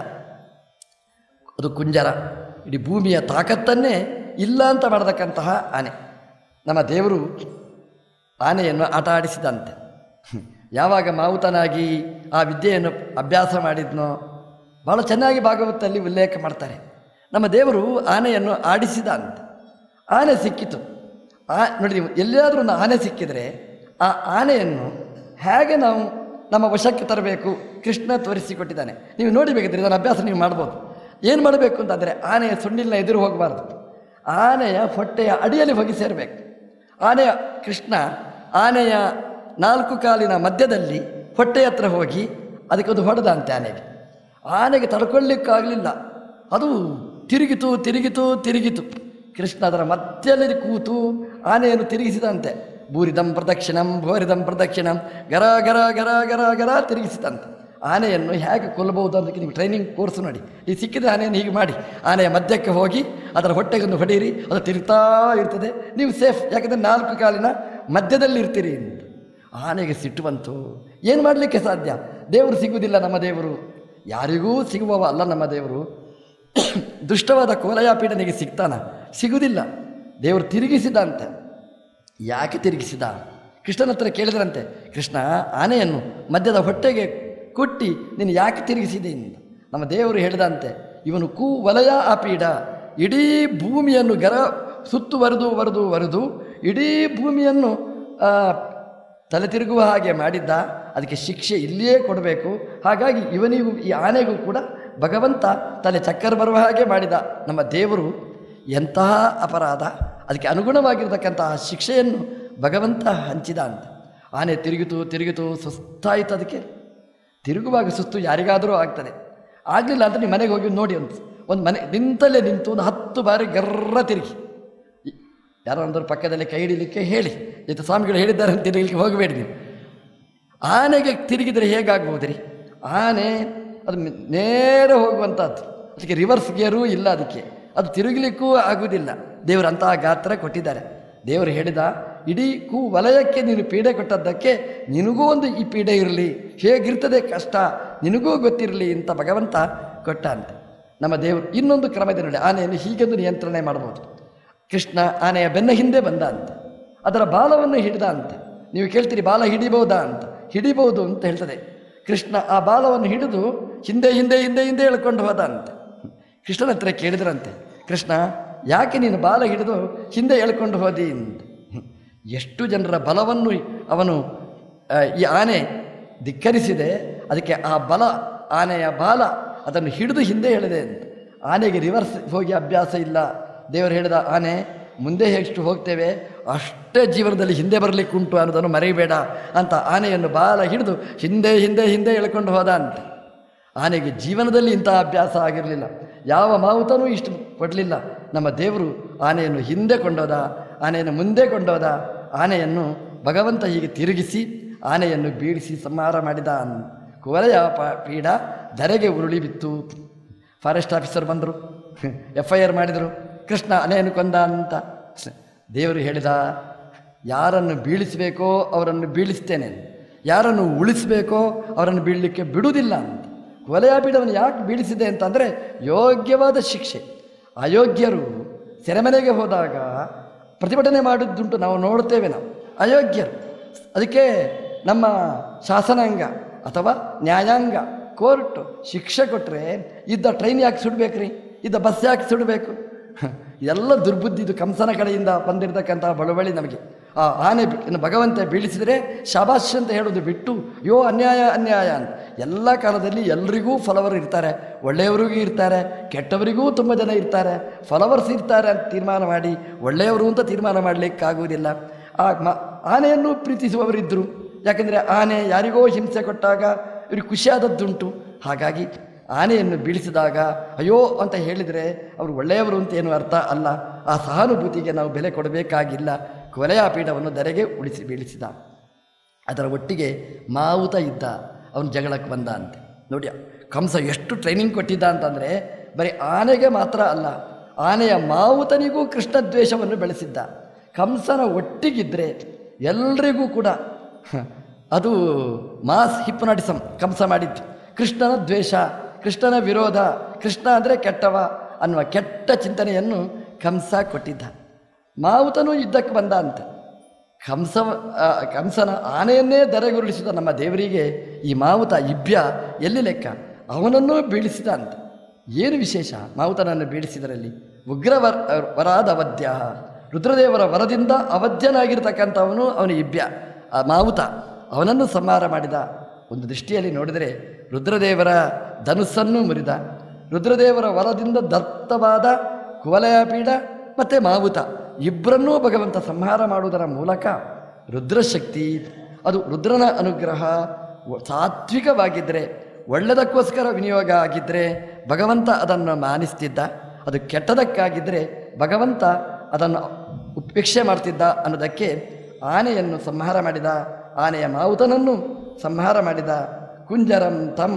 ಅದು ಕುಂಜರ ಇಡೀ ಭೂಮಿಯ ತಾಕತ್ತನ್ನೇ ಇಲ್ಲ ಅಂತ ಮಾಡತಕ್ಕಂತಹ ಆನೆ ನಮ್ಮ ದೇವರು ಆನೆಯನ್ನು ಆಟ ಆಡಿಸಿದಂತೆ ಯಾವಾಗ ಮಾವುತನಾಗಿ ಆ ವಿದ್ಯೆಯನ್ನು ಅಭ್ಯಾಸ ಮಾಡಿದ್ನೋ ಭಾಳ ಚೆನ್ನಾಗಿ ಭಾಗವತಲ್ಲಿ ಉಲ್ಲೇಖ ಮಾಡ್ತಾರೆ ನಮ್ಮ ದೇವರು ಆನೆಯನ್ನು ಆಡಿಸಿದ ಅಂತ ಆನೆ ಸಿಕ್ಕಿತು ಆ ನೋಡಿ ನೀವು ಎಲ್ಲಿಯಾದರೂ ಒಂದು ಆನೆ ಸಿಕ್ಕಿದರೆ ಆ ಆನೆಯನ್ನು ಹೇಗೆ ನಾವು ನಮ್ಮ ವಶಕ್ಕೆ ತರಬೇಕು ಕೃಷ್ಣ ತೋರಿಸಿಕೊಟ್ಟಿದ್ದಾನೆ ನೀವು ನೋಡಿಬೇಕಿದ್ರೆ ಇದನ್ನು ಅಭ್ಯಾಸ ನೀವು ಮಾಡ್ಬೋದು ಏನು ಮಾಡಬೇಕು ಅಂತಂದರೆ ಆನೆಯ ಸುಂಡಿಲಿನ ಎದುರು ಹೋಗಬಾರ್ದು ಆನೆಯ ಹೊಟ್ಟೆಯ ಅಡಿಯಲ್ಲಿ ಹೋಗಿ ಸೇರಬೇಕು ಆನೆಯ ಕೃಷ್ಣ ಆನೆಯ ನಾಲ್ಕು ಕಾಲಿನ ಮಧ್ಯದಲ್ಲಿ ಹೊಟ್ಟೆ ಹತ್ರ ಹೋಗಿ ಅದಕ್ಕೊಂದು ಹೊಡೆದ ಅಂತೆ ಆನೆಗೆ ಆನೆಗೆ ತಡ್ಕೊಳ್ಳಿಕ್ಕಾಗಲಿಲ್ಲ ಅದು ತಿರುಗಿತು ತಿರುಗಿತು ತಿರುಗಿತು ಕೃಷ್ಣ ಅದರ ಮಧ್ಯದಲ್ಲಿ ಕೂತು ಆನೆಯನ್ನು ತಿರುಗಿಸಿದಂತೆ ಬೂರಿದಂ ಪ್ರದಕ್ಷಿಣಂ ಭೋರಿದಂ ಪ್ರದಕ್ಷಿಣಂ ಗರ ಗರ ಗರ ಗರ ಗರ ತಿರುಗಿಸಿದಂತೆ ಆನೆಯನ್ನು ಹೇಗೆ ಕೊಲ್ಲಬಹುದು ಅದಕ್ಕೆ ನೀವು ಟ್ರೈನಿಂಗ್ ಕೋರ್ಸ್ ನೋಡಿ ಈ ಸಿಕ್ಕಿದ ಆನೆಯನ್ನು ಹೀಗೆ ಮಾಡಿ ಆನೆಯ ಮಧ್ಯಕ್ಕೆ ಹೋಗಿ ಅದರ ಹೊಟ್ಟೆಗೊಂದು ಹೊಡೆಯಿರಿ ಅದು ತಿರುಗ್ತಾ ಇರ್ತದೆ ನೀವು ಸೇಫ್ ಯಾಕಂದರೆ ನಾಲ್ಕು ಕಾಲಿನ ಮಧ್ಯದಲ್ಲಿ ಇರ್ತೀರಿ ಅಂತ ಆನೆಗೆ ಸಿಟ್ಟು ಬಂತು ಏನು ಮಾಡಲಿಕ್ಕೆ ಸಾಧ್ಯ ದೇವರು ಸಿಗುವುದಿಲ್ಲ ನಮ್ಮ ದೇವರು ಯಾರಿಗೂ ಸಿಗುವವ ಅಲ್ಲ ನಮ್ಮ ದೇವರು ದುಷ್ಟವಾದ ಕೋಲಯಾಪೀಡನಿಗೆ ಸಿಗ್ತಾನ ಸಿಗುವುದಿಲ್ಲ ದೇವರು ತಿರುಗಿಸಿದ ಅಂತ ಯಾಕೆ ತಿರುಗಿಸಿದ ಕೃಷ್ಣನ ಹತ್ರ ಕೇಳಿದ್ರಂತೆ ಕೃಷ್ಣ ಆನೆಯನ್ನು ಮಧ್ಯದ ಹೊಟ್ಟೆಗೆ ಕುಟ್ಟಿ ನೀನು ಯಾಕೆ ತಿರುಗಿಸಿದೆ ಅಂತ ನಮ್ಮ ದೇವರು ಹೇಳಿದಂತೆ ಇವನು ಕು ವಲಯ ಆಪೀಡ ಇಡೀ ಭೂಮಿಯನ್ನು ಗರ ಸುತ್ತುವರೆದು ವರೆದು ವರೆದು ಇಡೀ ಭೂಮಿಯನ್ನು ಆ, ತಲೆ ತಿರುಗುವ ಹಾಗೆ ಮಾಡಿದ್ದ ಅದಕ್ಕೆ ಶಿಕ್ಷೆ ಇಲ್ಲಿಯೇ ಕೊಡಬೇಕು ಹಾಗಾಗಿ ಇವನಿಗೂ ಈ ಆನೆಗೂ ಕೂಡ ಭಗವಂತ ತಲೆ ಚಕ್ಕರ್ ಬರುವ ಹಾಗೆ ಮಾಡಿದ ನಮ್ಮ ದೇವರು ಎಂತಹ ಅಪರಾಧ ಅದಕ್ಕೆ ಅನುಗುಣವಾಗಿರ್ತಕ್ಕಂತಹ ಶಿಕ್ಷೆಯನ್ನು ಭಗವಂತ ಹಂಚಿದ ಅಂತ ಆನೆ ತಿರುಗಿತು ತಿರುಗಿತು ಸುಸ್ತಾಯಿತು ಅದಕ್ಕೆ ತಿರುಗುವಾಗ ಸುಸ್ತು ಯಾರಿಗಾದರೂ ಆಗ್ತದೆ ಆಗಲಿಲ್ಲ ಅಂತ ನೀವು ಮನೆಗೆ ಹೋಗಿ ನೋಡಿ ಅಂತ ಒಂದು ಮನೆ ನಿಂತಲ್ಲೇ ನಿಂತು ಒಂದು ಹತ್ತು ಬಾರಿ ಗರ್ರ ತಿರುಗಿ ಯಾರಾದ್ರೂ ಪಕ್ಕದಲ್ಲಿ ಕೈ ಹಿಡಿಲಿಕ್ಕೆ ಹೇಳಿ ಜೊತೆ ಸ್ವಾಮಿಗಳು ಹೇಳಿದ್ದಾರೆ ಅಂತ ತಿರುಗಲಿಕ್ಕೆ ಹೋಗಬೇಡಿ ನೀವು ಆನೆಗೆ ತಿರುಗಿದರೆ ಹೇಗಾಗ್ಬೋದು ರೀ ಆನೆ ಅದು ಮ್- ನೇರ ಹೋಗುವಂಥದ್ದು ಅದಕ್ಕೆ ರಿವರ್ಸ್ ಗೇರೂ ಇಲ್ಲ ಅದಕ್ಕೆ ಅದು ತಿರುಗಲಿಕ್ಕೂ ಆಗುವುದಿಲ್ಲ ದೇವರು ಅಂತಹ ಗಾತ್ರ ಕೊಟ್ಟಿದ್ದಾರೆ ದೇವರು ಹೇಳಿದ ಇಡೀ ಕೂ ವಲಯಕ್ಕೆ ನೀನು ಪೀಡೆ ಕೊಟ್ಟದ್ದಕ್ಕೆ ನಿನಗೂ ಒಂದು ಈ ಪೀಡೆ ಇರಲಿ ಹೇಗಿರ್ತದೆ ಕಷ್ಟ ನಿನಗೂ ಗೊತ್ತಿರಲಿ ಅಂತ ಭಗವಂತ ಕೊಟ್ಟ ಅಂತೆ ನಮ್ಮ ದೇವರು ಇನ್ನೊಂದು ಕ್ರಮದ ನೋಡಿ ಆನೆಯನ್ನು ಹೀಗೆಂದು ನಿಯಂತ್ರಣೆ ಮಾಡ್ಬೋದು ಕೃಷ್ಣ ಆನೆಯ ಬೆನ್ನ ಹಿಂದೆ ಬಂದ ಅಂತ ಅದರ ಬಾಲವನ್ನು ಹಿಡಿದ ಅಂತ ನೀವು ಕೇಳ್ತೀರಿ ಬಾಲ ಹಿಡಿಬಹುದಾ ಅಂತ ಹಿಡಿಬಹುದು ಅಂತ ಹೇಳ್ತದೆ ಕೃಷ್ಣ ಆ ಬಾಲವನ್ನು ಹಿಡಿದು ಹಿಂದೆ ಹಿಂದೆ ಹಿಂದೆ ಹಿಂದೆ ಎಳ್ಕೊಂಡು ಹೋದ ಅಂತ ಕೃಷ್ಣನ ಹತ್ರ ಕೇಳಿದ್ರಂತೆ ಕೃಷ್ಣ ಯಾಕೆ ನೀನು ಬಾಲ ಹಿಡಿದು ಹಿಂದೆ ಎಳ್ಕೊಂಡು ಹೋದಿ ಅಂತ ಎಷ್ಟು ಜನರ ಬಲವನ್ನು ಅವನು ಆ, ಈ ಆನೆ ಧಿಕ್ಕರಿಸಿದೆ ಅದಕ್ಕೆ ಆ ಬಲ ಆನೆಯ ಬಾಲ ಅದನ್ನು ಹಿಡಿದು ಹಿಂದೆ ಎಳೆದೆ ಅಂತ ಆನೆಗೆ ರಿವರ್ಸ್ ಹೋಗಿ ಅಭ್ಯಾಸ ಇಲ್ಲ ದೇವರು ಹೇಳಿದ ಆನೆ ಮುಂದೆ ಎಷ್ಟು ಹೋಗ್ತೇವೆ ಅಷ್ಟೇ ಜೀವನದಲ್ಲಿ ಹಿಂದೆ ಬರಲಿಕ್ಕುಂಟು ಅನ್ನೋದನ್ನು ಮರೆಯಬೇಡ ಅಂತ ಆನೆಯನ್ನು ಬಾಲ ಹಿಡಿದು ಹಿಂದೆ ಹಿಂದೆ ಹಿಂದೆ ಎಳ್ಕೊಂಡು ಹೋದ ಅಂತ ಆನೆಗೆ ಜೀವನದಲ್ಲಿ ಇಂಥ ಅಭ್ಯಾಸ ಆಗಿರಲಿಲ್ಲ ಯಾವ ಮಾವುತನೂ ಇಷ್ಟು ಕೊಡಲಿಲ್ಲ ನಮ್ಮ ದೇವರು ಆನೆಯನ್ನು ಹಿಂದೆ ಕೊಂಡೋದ ಆನೆಯನ್ನು ಮುಂದೆ ಕೊಂಡೋದ ಆನೆಯನ್ನು ಭಗವಂತ ಹೀಗೆ ತಿರುಗಿಸಿ ಆನೆಯನ್ನು ಬೀಳಿಸಿ ಸಂಹಾರ ಮಾಡಿದ ಕುವಲಯ ಪ ಪೀಡ ಧರೆಗೆ ಉರುಳಿ ಬಿತ್ತು ಫಾರೆಸ್ಟ್ ಆಫೀಸರ್ ಬಂದರು ಎಫ್ ಐ ಆರ್ ಮಾಡಿದರು ಕೃಷ್ಣ ಆನೆಯನ್ನು ಕೊಂದ ಅಂತ ದೇವರು ಹೇಳಿದ ಯಾರನ್ನು ಬೀಳಿಸಬೇಕೋ ಅವರನ್ನು ಬೀಳಿಸ್ತೇನೆ ಯಾರನ್ನು ಉಳಿಸಬೇಕೋ ಅವರನ್ನು ಬೀಳಲಿಕ್ಕೆ ಬಿಡುವುದಿಲ್ಲ ಅಂತ ವಲಯಾಪೀಠವನ್ನು ಯಾಕೆ ಬೀಳಿಸಿದೆ ಅಂತಂದರೆ ಯೋಗ್ಯವಾದ ಶಿಕ್ಷೆ ಅಯೋಗ್ಯರು ಸೆರೆಮನೆಗೆ ಹೋದಾಗ ಪ್ರತಿಭಟನೆ ಮಾಡಿದ್ದುಂಟು ನಾವು ನೋಡ್ತೇವೆ ನಾವು ಅಯೋಗ್ಯರು ಅದಕ್ಕೆ ನಮ್ಮ ಶಾಸನಾಂಗ ಅಥವಾ ನ್ಯಾಯಾಂಗ ಕೋರ್ಟ್ ಶಿಕ್ಷೆ ಕೊಟ್ಟರೆ ಇದ್ದ ಟ್ರೈನ್ ಯಾಕೆ ಸುಡಬೇಕ್ರಿ ಇದ್ದ ಬಸ್ ಯಾಕೆ ಸುಡಬೇಕು ಎಲ್ಲ ದುರ್ಬುದ್ಧಿ ಇದು ಕಂಸನ ಕಡೆಯಿಂದ ಬಂದಿರತಕ್ಕಂತಹ ಬಳುವಳಿ ನಮಗೆ ಆ ಆನೆ ಬಿ- ಇನ್ನು ಭಗವಂತ ಬೀಳಿಸಿದರೆ ಶಾಬಾಷ್ ಅಂತ ಹೇಳೋದು ಬಿಟ್ಟು ಯೋ ಅನ್ಯಾಯ ಅನ್ಯಾಯ ಅಂತ ಎಲ್ಲ ಕಾಲದಲ್ಲಿ ಎಲ್ರಿಗೂ ಫಲವರು ಇರ್ತಾರೆ ಒಳ್ಳೆಯವರಿಗೂ ಇರ್ತಾರೆ ಕೆಟ್ಟವರಿಗೂ ತುಂಬ ಜನ ಇರ್ತಾರೆ ಫಲವರ್ಸ್ ಇರ್ತಾರೆ ಅಂತ ತೀರ್ಮಾನ ಮಾಡಿ ಒಳ್ಳೆಯವರು ಅಂತ ತೀರ್ಮಾನ ಮಾಡಲಿಕ್ಕಾಗುವುದಿಲ್ಲ ಆ ಮ ಆನೆಯನ್ನು ಪ್ರೀತಿಸುವವರಿದ್ದರು ಯಾಕೆಂದರೆ ಆನೆ ಯಾರಿಗೋ ಹಿಂಸೆ ಕೊಟ್ಟಾಗ ಇವ್ರಿಗೆ ಖುಷಿಯಾದದ್ದುಂಟು ಹಾಗಾಗಿ ಆನೆಯನ್ನು ಬೀಳಿಸಿದಾಗ ಅಯ್ಯೋ ಅಂತ ಹೇಳಿದರೆ ಅವರು ಒಳ್ಳೆಯವರು ಅಂತ ಏನು ಅರ್ಥ ಅಲ್ಲ ಆ ಸಹಾನುಭೂತಿಗೆ ನಾವು ಬೆಲೆ ಕೊಡಬೇಕಾಗಿಲ್ಲ ಕೊಲೆಯ ಪೀಠವನ್ನು ಧರೆಗೆ ಉಳಿಸಿ ಬೀಳಿಸಿದ ಅದರ ಒಟ್ಟಿಗೆ ಮಾವುತ ಇದ್ದ ಅವನು ಜಗಳಕ್ಕೆ ಬಂದ ಅಂತೆ ನೋಡಿ ಕಂಸ ಎಷ್ಟು ಟ್ರೈನಿಂಗ್ ಕೊಟ್ಟಿದ್ದ ಅಂತಂದರೆ ಬರೀ ಆನೆಗೆ ಮಾತ್ರ ಅಲ್ಲ ಆನೆಯ ಮಾವುತನಿಗೂ ಕೃಷ್ಣ ದ್ವೇಷವನ್ನು ಬೆಳೆಸಿದ್ದ ಕಂಸನ ಒಟ್ಟಿಗಿದ್ದರೆ ಎಲ್ರಿಗೂ ಕೂಡ ಹ, ಅದು ಮಾಸ್ ಹಿಪ್ನಾಟಿಸಮ್ ಕಂಸ ಮಾಡಿದ್ದು ಕೃಷ್ಣನ ದ್ವೇಷ ಕೃಷ್ಣನ ವಿರೋಧ ಕೃಷ್ಣ ಅಂದರೆ ಕೆಟ್ಟವ ಅನ್ನುವ ಕೆಟ್ಟ ಚಿಂತನೆಯನ್ನು ಕಂಸ ಕೊಟ್ಟಿದ್ದ ಮಾವುತನೂ ಯುದ್ಧಕ್ಕೆ ಬಂದ ಅಂತ ಕಂಸ ಆ, ಕಂಸನ ಆನೆಯನ್ನೇ ದರೆಗುರುಳಿಸಿದ ನಮ್ಮ ದೇವರಿಗೆ ಈ ಮಾವುತ ಇಬ್ಯ ಎಲ್ಲಿ ಲೆಕ್ಕ ಅವನನ್ನೂ ಬೀಳಿಸಿದ ಅಂತ ಏನು ವಿಶೇಷ ಮಾವುತನನ್ನು ಬೀಳಿಸಿದರಲ್ಲಿ ಉಗ್ರ ವರ ವರಾದ ಅವಧ್ಯ ರುದ್ರದೇವರ ವರದಿಂದ ಅವಧ್ಯನಾಗಿರ್ತಕ್ಕಂಥವನು ಅವನು ಇಬ್ಯ ಆ ಮಾವುತ ಅವನನ್ನು ಸಂಹಾರ ಮಾಡಿದ ಒಂದು ದೃಷ್ಟಿಯಲ್ಲಿ ನೋಡಿದರೆ ರುದ್ರದೇವರ ಧನುಸ್ಸನ್ನು ಮುರಿದ ರುದ್ರದೇವರ ವರದಿಂದ ದತ್ತವಾದ ಕುವಲಯಪೀಠ ಮತ್ತು ಮಾವುತ ಇಬ್ಬರನ್ನೂ ಭಗವಂತ ಸಂಹಾರ ಮಾಡುವುದರ ಮೂಲಕ ರುದ್ರಶಕ್ತಿ ಅದು ರುದ್ರನ ಅನುಗ್ರಹ ವ- ಸಾತ್ವಿಕವಾಗಿದ್ದರೆ ಒಳ್ಳೆಯದಕ್ಕೋಸ್ಕರ ವಿನಿಯೋಗ ಆಗಿದ್ದರೆ ಭಗವಂತ ಅದನ್ನು ಮಾನಿಸ್ತಿದ್ದ ಅದು ಕೆಟ್ಟದಕ್ಕಾಗಿದ್ದರೆ ಭಗವಂತ ಅದನ್ನು ಉಪೇಕ್ಷೆ ಮಾಡ್ತಿದ್ದ ಅನ್ನೋದಕ್ಕೆ ಆನೆಯನ್ನು ಸಂಹಾರ ಮಾಡಿದ ಆನೆಯ ಮಾವುತನನ್ನು ಸಂಹಾರ ಮಾಡಿದ ಕುಂಜರಂ ತಂ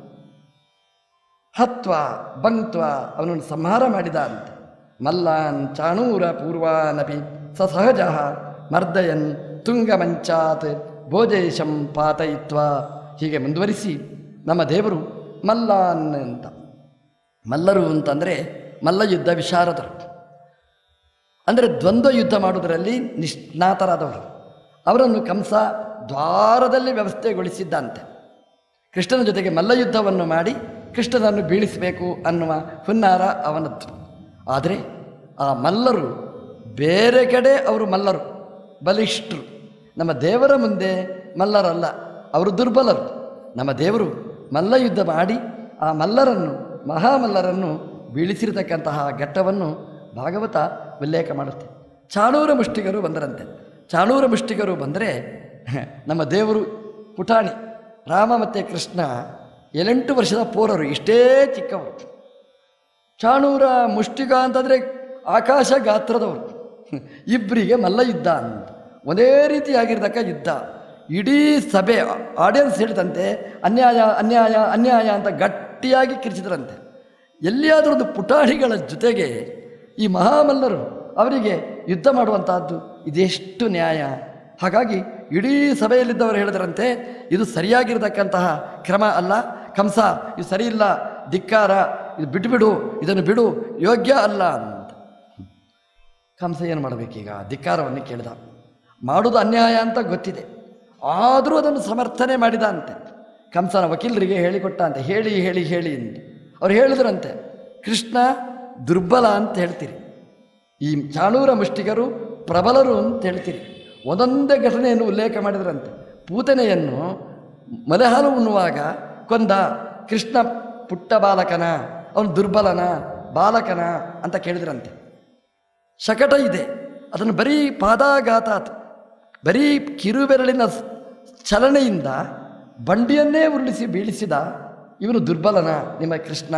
ಹತ್ವ ಬಂಕ್ತ್ವ ಅವನನ್ನು ಸಂಹಾರ ಮಾಡಿದ ಅಂತ ಮಲ್ಲಾನ್ ಚಾಣೂರ ಪೂರ್ವಾನಪಿ ಸ ಸಹಜ ಮರ್ದಯನ್ ತುಂಗಮಂಚಾತ್ ಭೋಜೇಶಂ ಪಾತಯಿತ್ವ ಹೀಗೆ ಮುಂದುವರಿಸಿ ನಮ್ಮ ದೇವರು ಮಲ್ಲಾನ್ ಅಂತ ಮಲ್ಲರು ಅಂತಂದರೆ ಮಲ್ಲಯುದ್ಧ ವಿಶಾರದರು ಅಂದರೆ ದ್ವಂದ್ವ ಯುದ್ಧ ಮಾಡುವುದರಲ್ಲಿ ನಿಷ್ಣಾತರಾದವರು ಅವರನ್ನು ಕಂಸ ದ್ವಾರದಲ್ಲಿ ವ್ಯವಸ್ಥೆಗೊಳಿಸಿದ್ದಂತೆ ಕೃಷ್ಣನ ಜೊತೆಗೆ ಮಲ್ಲಯುದ್ಧವನ್ನು ಮಾಡಿ ಕೃಷ್ಣನನ್ನು ಬೀಳಿಸಬೇಕು ಅನ್ನುವ ಹುನ್ನಾರ ಅವನದ್ದು ಆದರೆ ಆ ಮಲ್ಲರು ಬೇರೆ ಕಡೆ ಅವರು ಮಲ್ಲರು ಬಲಿಷ್ಠರು ನಮ್ಮ ದೇವರ ಮುಂದೆ ಮಲ್ಲರಲ್ಲ ಅವರು ದುರ್ಬಲರು ನಮ್ಮ ದೇವರು ಮಲ್ಲ ಯುದ್ಧ ಮಾಡಿ ಆ ಮಲ್ಲರನ್ನು ಮಹಾಮಲ್ಲರನ್ನು ಬೀಳಿಸಿರತಕ್ಕಂತಹ ಘಟ್ಟವನ್ನು ಭಾಗವತ ಉಲ್ಲೇಖ ಮಾಡುತ್ತೆ ಚಾಣೂರ ಮುಷ್ಟಿಗರು ಬಂದರಂತೆ ಚಾಣೂರ ಮುಷ್ಟಿಗರು ಬಂದರೆ ನಮ್ಮ ದೇವರು ಪುಟಾಣಿ ರಾಮ ಮತ್ತು ಕೃಷ್ಣ ಏಳೆಂಟು ವರ್ಷದ ಪೋರರು ಇಷ್ಟೇ ಚಿಕ್ಕವರು ಚಾಣೂರ ಮುಷ್ಟಿಗ ಅಂತಂದರೆ ಆಕಾಶ ಗಾತ್ರದವರು ಇಬ್ಬರಿಗೆ ಮಲ್ಲ ಯುದ್ಧ ಅಂತ ಒಂದೇ ರೀತಿಯಾಗಿರ್ತಕ್ಕ ಯುದ್ಧ ಇಡೀ ಸಭೆ ಆಡಿಯನ್ಸ್ ಹೇಳ್ತಂತೆ ಅನ್ಯಾಯ ಅನ್ಯಾಯ ಅನ್ಯಾಯ ಅಂತ ಗಟ್ಟಿಯಾಗಿ ಕಿರಿಚಿದ್ರಂತೆ ಎಲ್ಲಿಯಾದರೂ ಒಂದು ಪುಟಾಣಿಗಳ ಜೊತೆಗೆ ಈ ಮಹಾಮಲ್ಲರು ಅವರಿಗೆ ಯುದ್ಧ ಮಾಡುವಂತಹದ್ದು ಇದೆಷ್ಟು ನ್ಯಾಯ ಹಾಗಾಗಿ ಇಡೀ ಸಭೆಯಲ್ಲಿದ್ದವರು ಹೇಳಿದ್ರಂತೆ ಇದು ಸರಿಯಾಗಿರ್ತಕ್ಕಂತಹ ಕ್ರಮ ಅಲ್ಲ ಕಂಸ ಇದು ಸರಿ ಇಲ್ಲ ಧಿಕ್ಕಾರ ಇದು ಬಿಟ್ಟುಬಿಡು ಇದನ್ನು ಬಿಡು ಯೋಗ್ಯ ಅಲ್ಲ ಅಂತ ಕಂಸ ಏನು ಮಾಡಬೇಕೀಗ ಧಿಕ್ಕಾರವನ್ನು ಕೇಳಿದ ಮಾಡೋದು ಅನ್ಯಾಯ ಅಂತ ಗೊತ್ತಿದೆ ಆದರೂ ಅದನ್ನು ಸಮರ್ಥನೆ ಮಾಡಿದ ಅಂತೆ ಕಂಸನ ವಕೀಲರಿಗೆ ಹೇಳಿಕೊಟ್ಟ ಅಂತೆ ಹೇಳಿ ಹೇಳಿ ಹೇಳಿ ಅಂತ ಅವ್ರು ಹೇಳಿದ್ರಂತೆ ಕೃಷ್ಣ ದುರ್ಬಲ ಅಂತ ಹೇಳ್ತೀರಿ ಈ ಚಾಣೂರ ಮುಷ್ಟಿಗರು ಪ್ರಬಲರು ಅಂತ ಹೇಳ್ತೀರಿ ಒಂದೊಂದೇ ಘಟನೆಯನ್ನು ಉಲ್ಲೇಖ ಮಾಡಿದ್ರಂತೆ ಪೂತನೆಯನ್ನು ಮಲೆಹಾಲು ಉಣ್ಣುವಾಗ ಕೊಂದ ಕೃಷ್ಣ ಪುಟ್ಟ ಬಾಲಕನ ಅವನು ದುರ್ಬಲನ ಬಾಲಕನ ಅಂತ ಕೇಳಿದ್ರಂತೆ ಶಕಟ ಇದೆ ಅದನ್ನು ಬರೀ ಪಾದಾಘಾತ ಆತು. ಬರೀ ಕಿರುಬೆರಳಿನ ಸ್- ಚಲನೆಯಿಂದ ಬಂಡಿಯನ್ನೇ ಉರುಳಿಸಿ ಬೀಳಿಸಿದ ಇವನು ದುರ್ಬಲನ ನಿಮ್ಮ ಕೃಷ್ಣ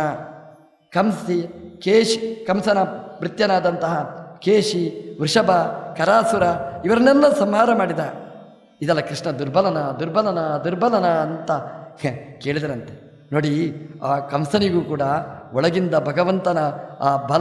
ಕಂಸಿ ಕೇಶಿ ಕಂಸನ ಭೃತ್ಯನಾದಂತಹ ಕೇಶಿ ವೃಷಭ ಕರಾಸುರ ಇವರನ್ನೆಲ್ಲ ಸಂಹಾರ ಮಾಡಿದ ಇದಲ್ಲ ಕೃಷ್ಣ ದುರ್ಬಲನ ದುರ್ಬಲನ ದುರ್ಬಲನ ಅಂತ ಕೇಳಿದರಂತೆ ನೋಡಿ ಆ ಕಂಸನಿಗೂ ಕೂಡ ಒಳಗಿಂದ ಭಗವಂತನ ಆ ಬಲ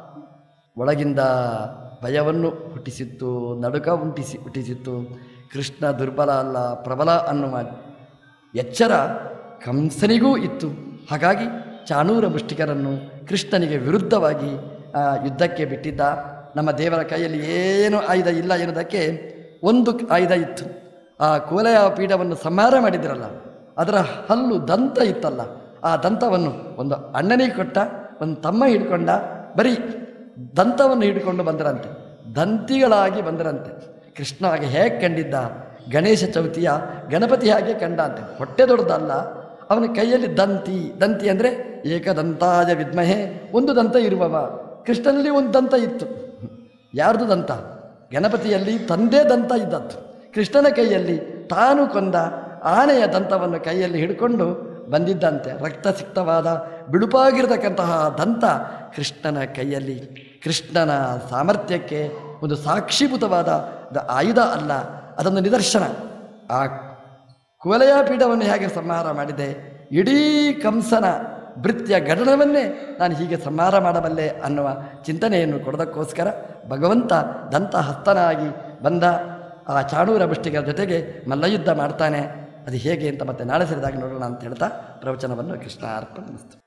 ಒಳಗಿಂದ ಭಯವನ್ನು ಹುಟ್ಟಿಸಿತ್ತು ನಡುಕ ಉಂಟಿಸಿ ಹುಟ್ಟಿಸಿತ್ತು ಕೃಷ್ಣ ದುರ್ಬಲ ಅಲ್ಲ ಪ್ರಬಲ ಅನ್ನುವ ಎಚ್ಚರ ಕಂಸನಿಗೂ ಇತ್ತು ಹಾಗಾಗಿ ಚಾಣೂರ ಮುಷ್ಟಿಕರನ್ನು ಕೃಷ್ಣನಿಗೆ ವಿರುದ್ಧವಾಗಿ ಆ, ಯುದ್ಧಕ್ಕೆ ಬಿಟ್ಟಿದ್ದ ನಮ್ಮ ದೇವರ ಕೈಯಲ್ಲಿ ಏನು ಆಯುಧ ಇಲ್ಲ ಎನ್ನುವುದಕ್ಕೆ ಒಂದು ಆಯುಧ ಇತ್ತು ಆ ಕೋಲೆಯ ಪೀಠವನ್ನು ಸಂಹಾರ ಮಾಡಿದ್ರಲ್ಲ ಅದರ ಹಲ್ಲು ದಂತ ಇತ್ತಲ್ಲ ಆ ದಂತವನ್ನು ಒಂದು ಅಣ್ಣನಿಗೆ ಕೊಟ್ಟ ಒಂದು ತಮ್ಮ ಹಿಡ್ಕೊಂಡ ಬರೀ ದಂತವನ್ನು ಹಿಡ್ಕೊಂಡು ಬಂದರಂತೆ ದಂತಿಗಳಾಗಿ ಬಂದರಂತೆ ಕೃಷ್ಣ ಹಾಗೆ ಹೇಗೆ ಕಂಡಿದ್ದ ಗಣೇಶ ಚೌತಿಯ ಗಣಪತಿ ಹಾಗೆ ಕಂಡ ಅಂತೆ ಹೊಟ್ಟೆ ದೊಡ್ಡದಲ್ಲ ಅವನ ಕೈಯಲ್ಲಿ ದಂತಿ ದಂತಿ ಅಂದರೆ ಏಕದಂತಾಯ ವಿದ್ಮಹೆ ಒಂದು ದಂತ ಇರುವವ ಕೃಷ್ಣನಲ್ಲಿ ಒಂದು ದಂತ ಇತ್ತು ಯಾರ್ದು ದಂತ ಗಣಪತಿಯಲ್ಲಿ ತಂದೆ ದಂತ ಇದ್ದದ್ದು ಕೃಷ್ಣನ ಕೈಯಲ್ಲಿ ತಾನು ಕೊಂದ ಆನೆಯ ದಂತವನ್ನು ಕೈಯಲ್ಲಿ ಹಿಡ್ಕೊಂಡು ಬಂದಿದ್ದಂತೆ ರಕ್ತಸಿಕ್ತವಾದ ಬಿಳುಪಾಗಿರತಕ್ಕಂತಹ ದಂತ ಕೃಷ್ಣನ ಕೈಯಲ್ಲಿ ಕೃಷ್ಣನ ಸಾಮರ್ಥ್ಯಕ್ಕೆ ಒಂದು ಸಾಕ್ಷೀಭೂತವಾದ ದ- ಆಯುಧ ಅಲ್ಲ ಅದೊಂದು ನಿದರ್ಶನ ಆ ಕುವಲಯ ಪೀಠವನ್ನು ಹೇಗೆ ಸಂಹಾರ ಮಾಡಿದೆ ಇಡೀ ಕಂಸನ ಭೃತ್ಯ ಗಣನವನ್ನೇ ನಾನು ಹೀಗೆ ಸಂಹಾರ ಮಾಡಬಲ್ಲೆ ಅನ್ನುವ ಚಿಂತನೆಯನ್ನು ಕೊಡೋದಕ್ಕೋಸ್ಕರ ಭಗವಂತ ದಂತಹಸ್ತನಾಗಿ ಬಂದ ಆ ಚಾಣೂರ ಮುಷ್ಟಿಗರ ಜೊತೆಗೆ ಮಲ್ಲಯುದ್ಧ ಮಾಡ್ತಾನೆ ಅದು ಹೇಗೆ ಅಂತ ಮತ್ತೆ ನಾಳೆ ಸೇರಿದಾಗ ನೋಡೋಣ ಅಂತ ಹೇಳ್ತಾ ಪ್ರವಚನವನ್ನು ಕೃಷ್ಣ ಅರ್ಪಣೆ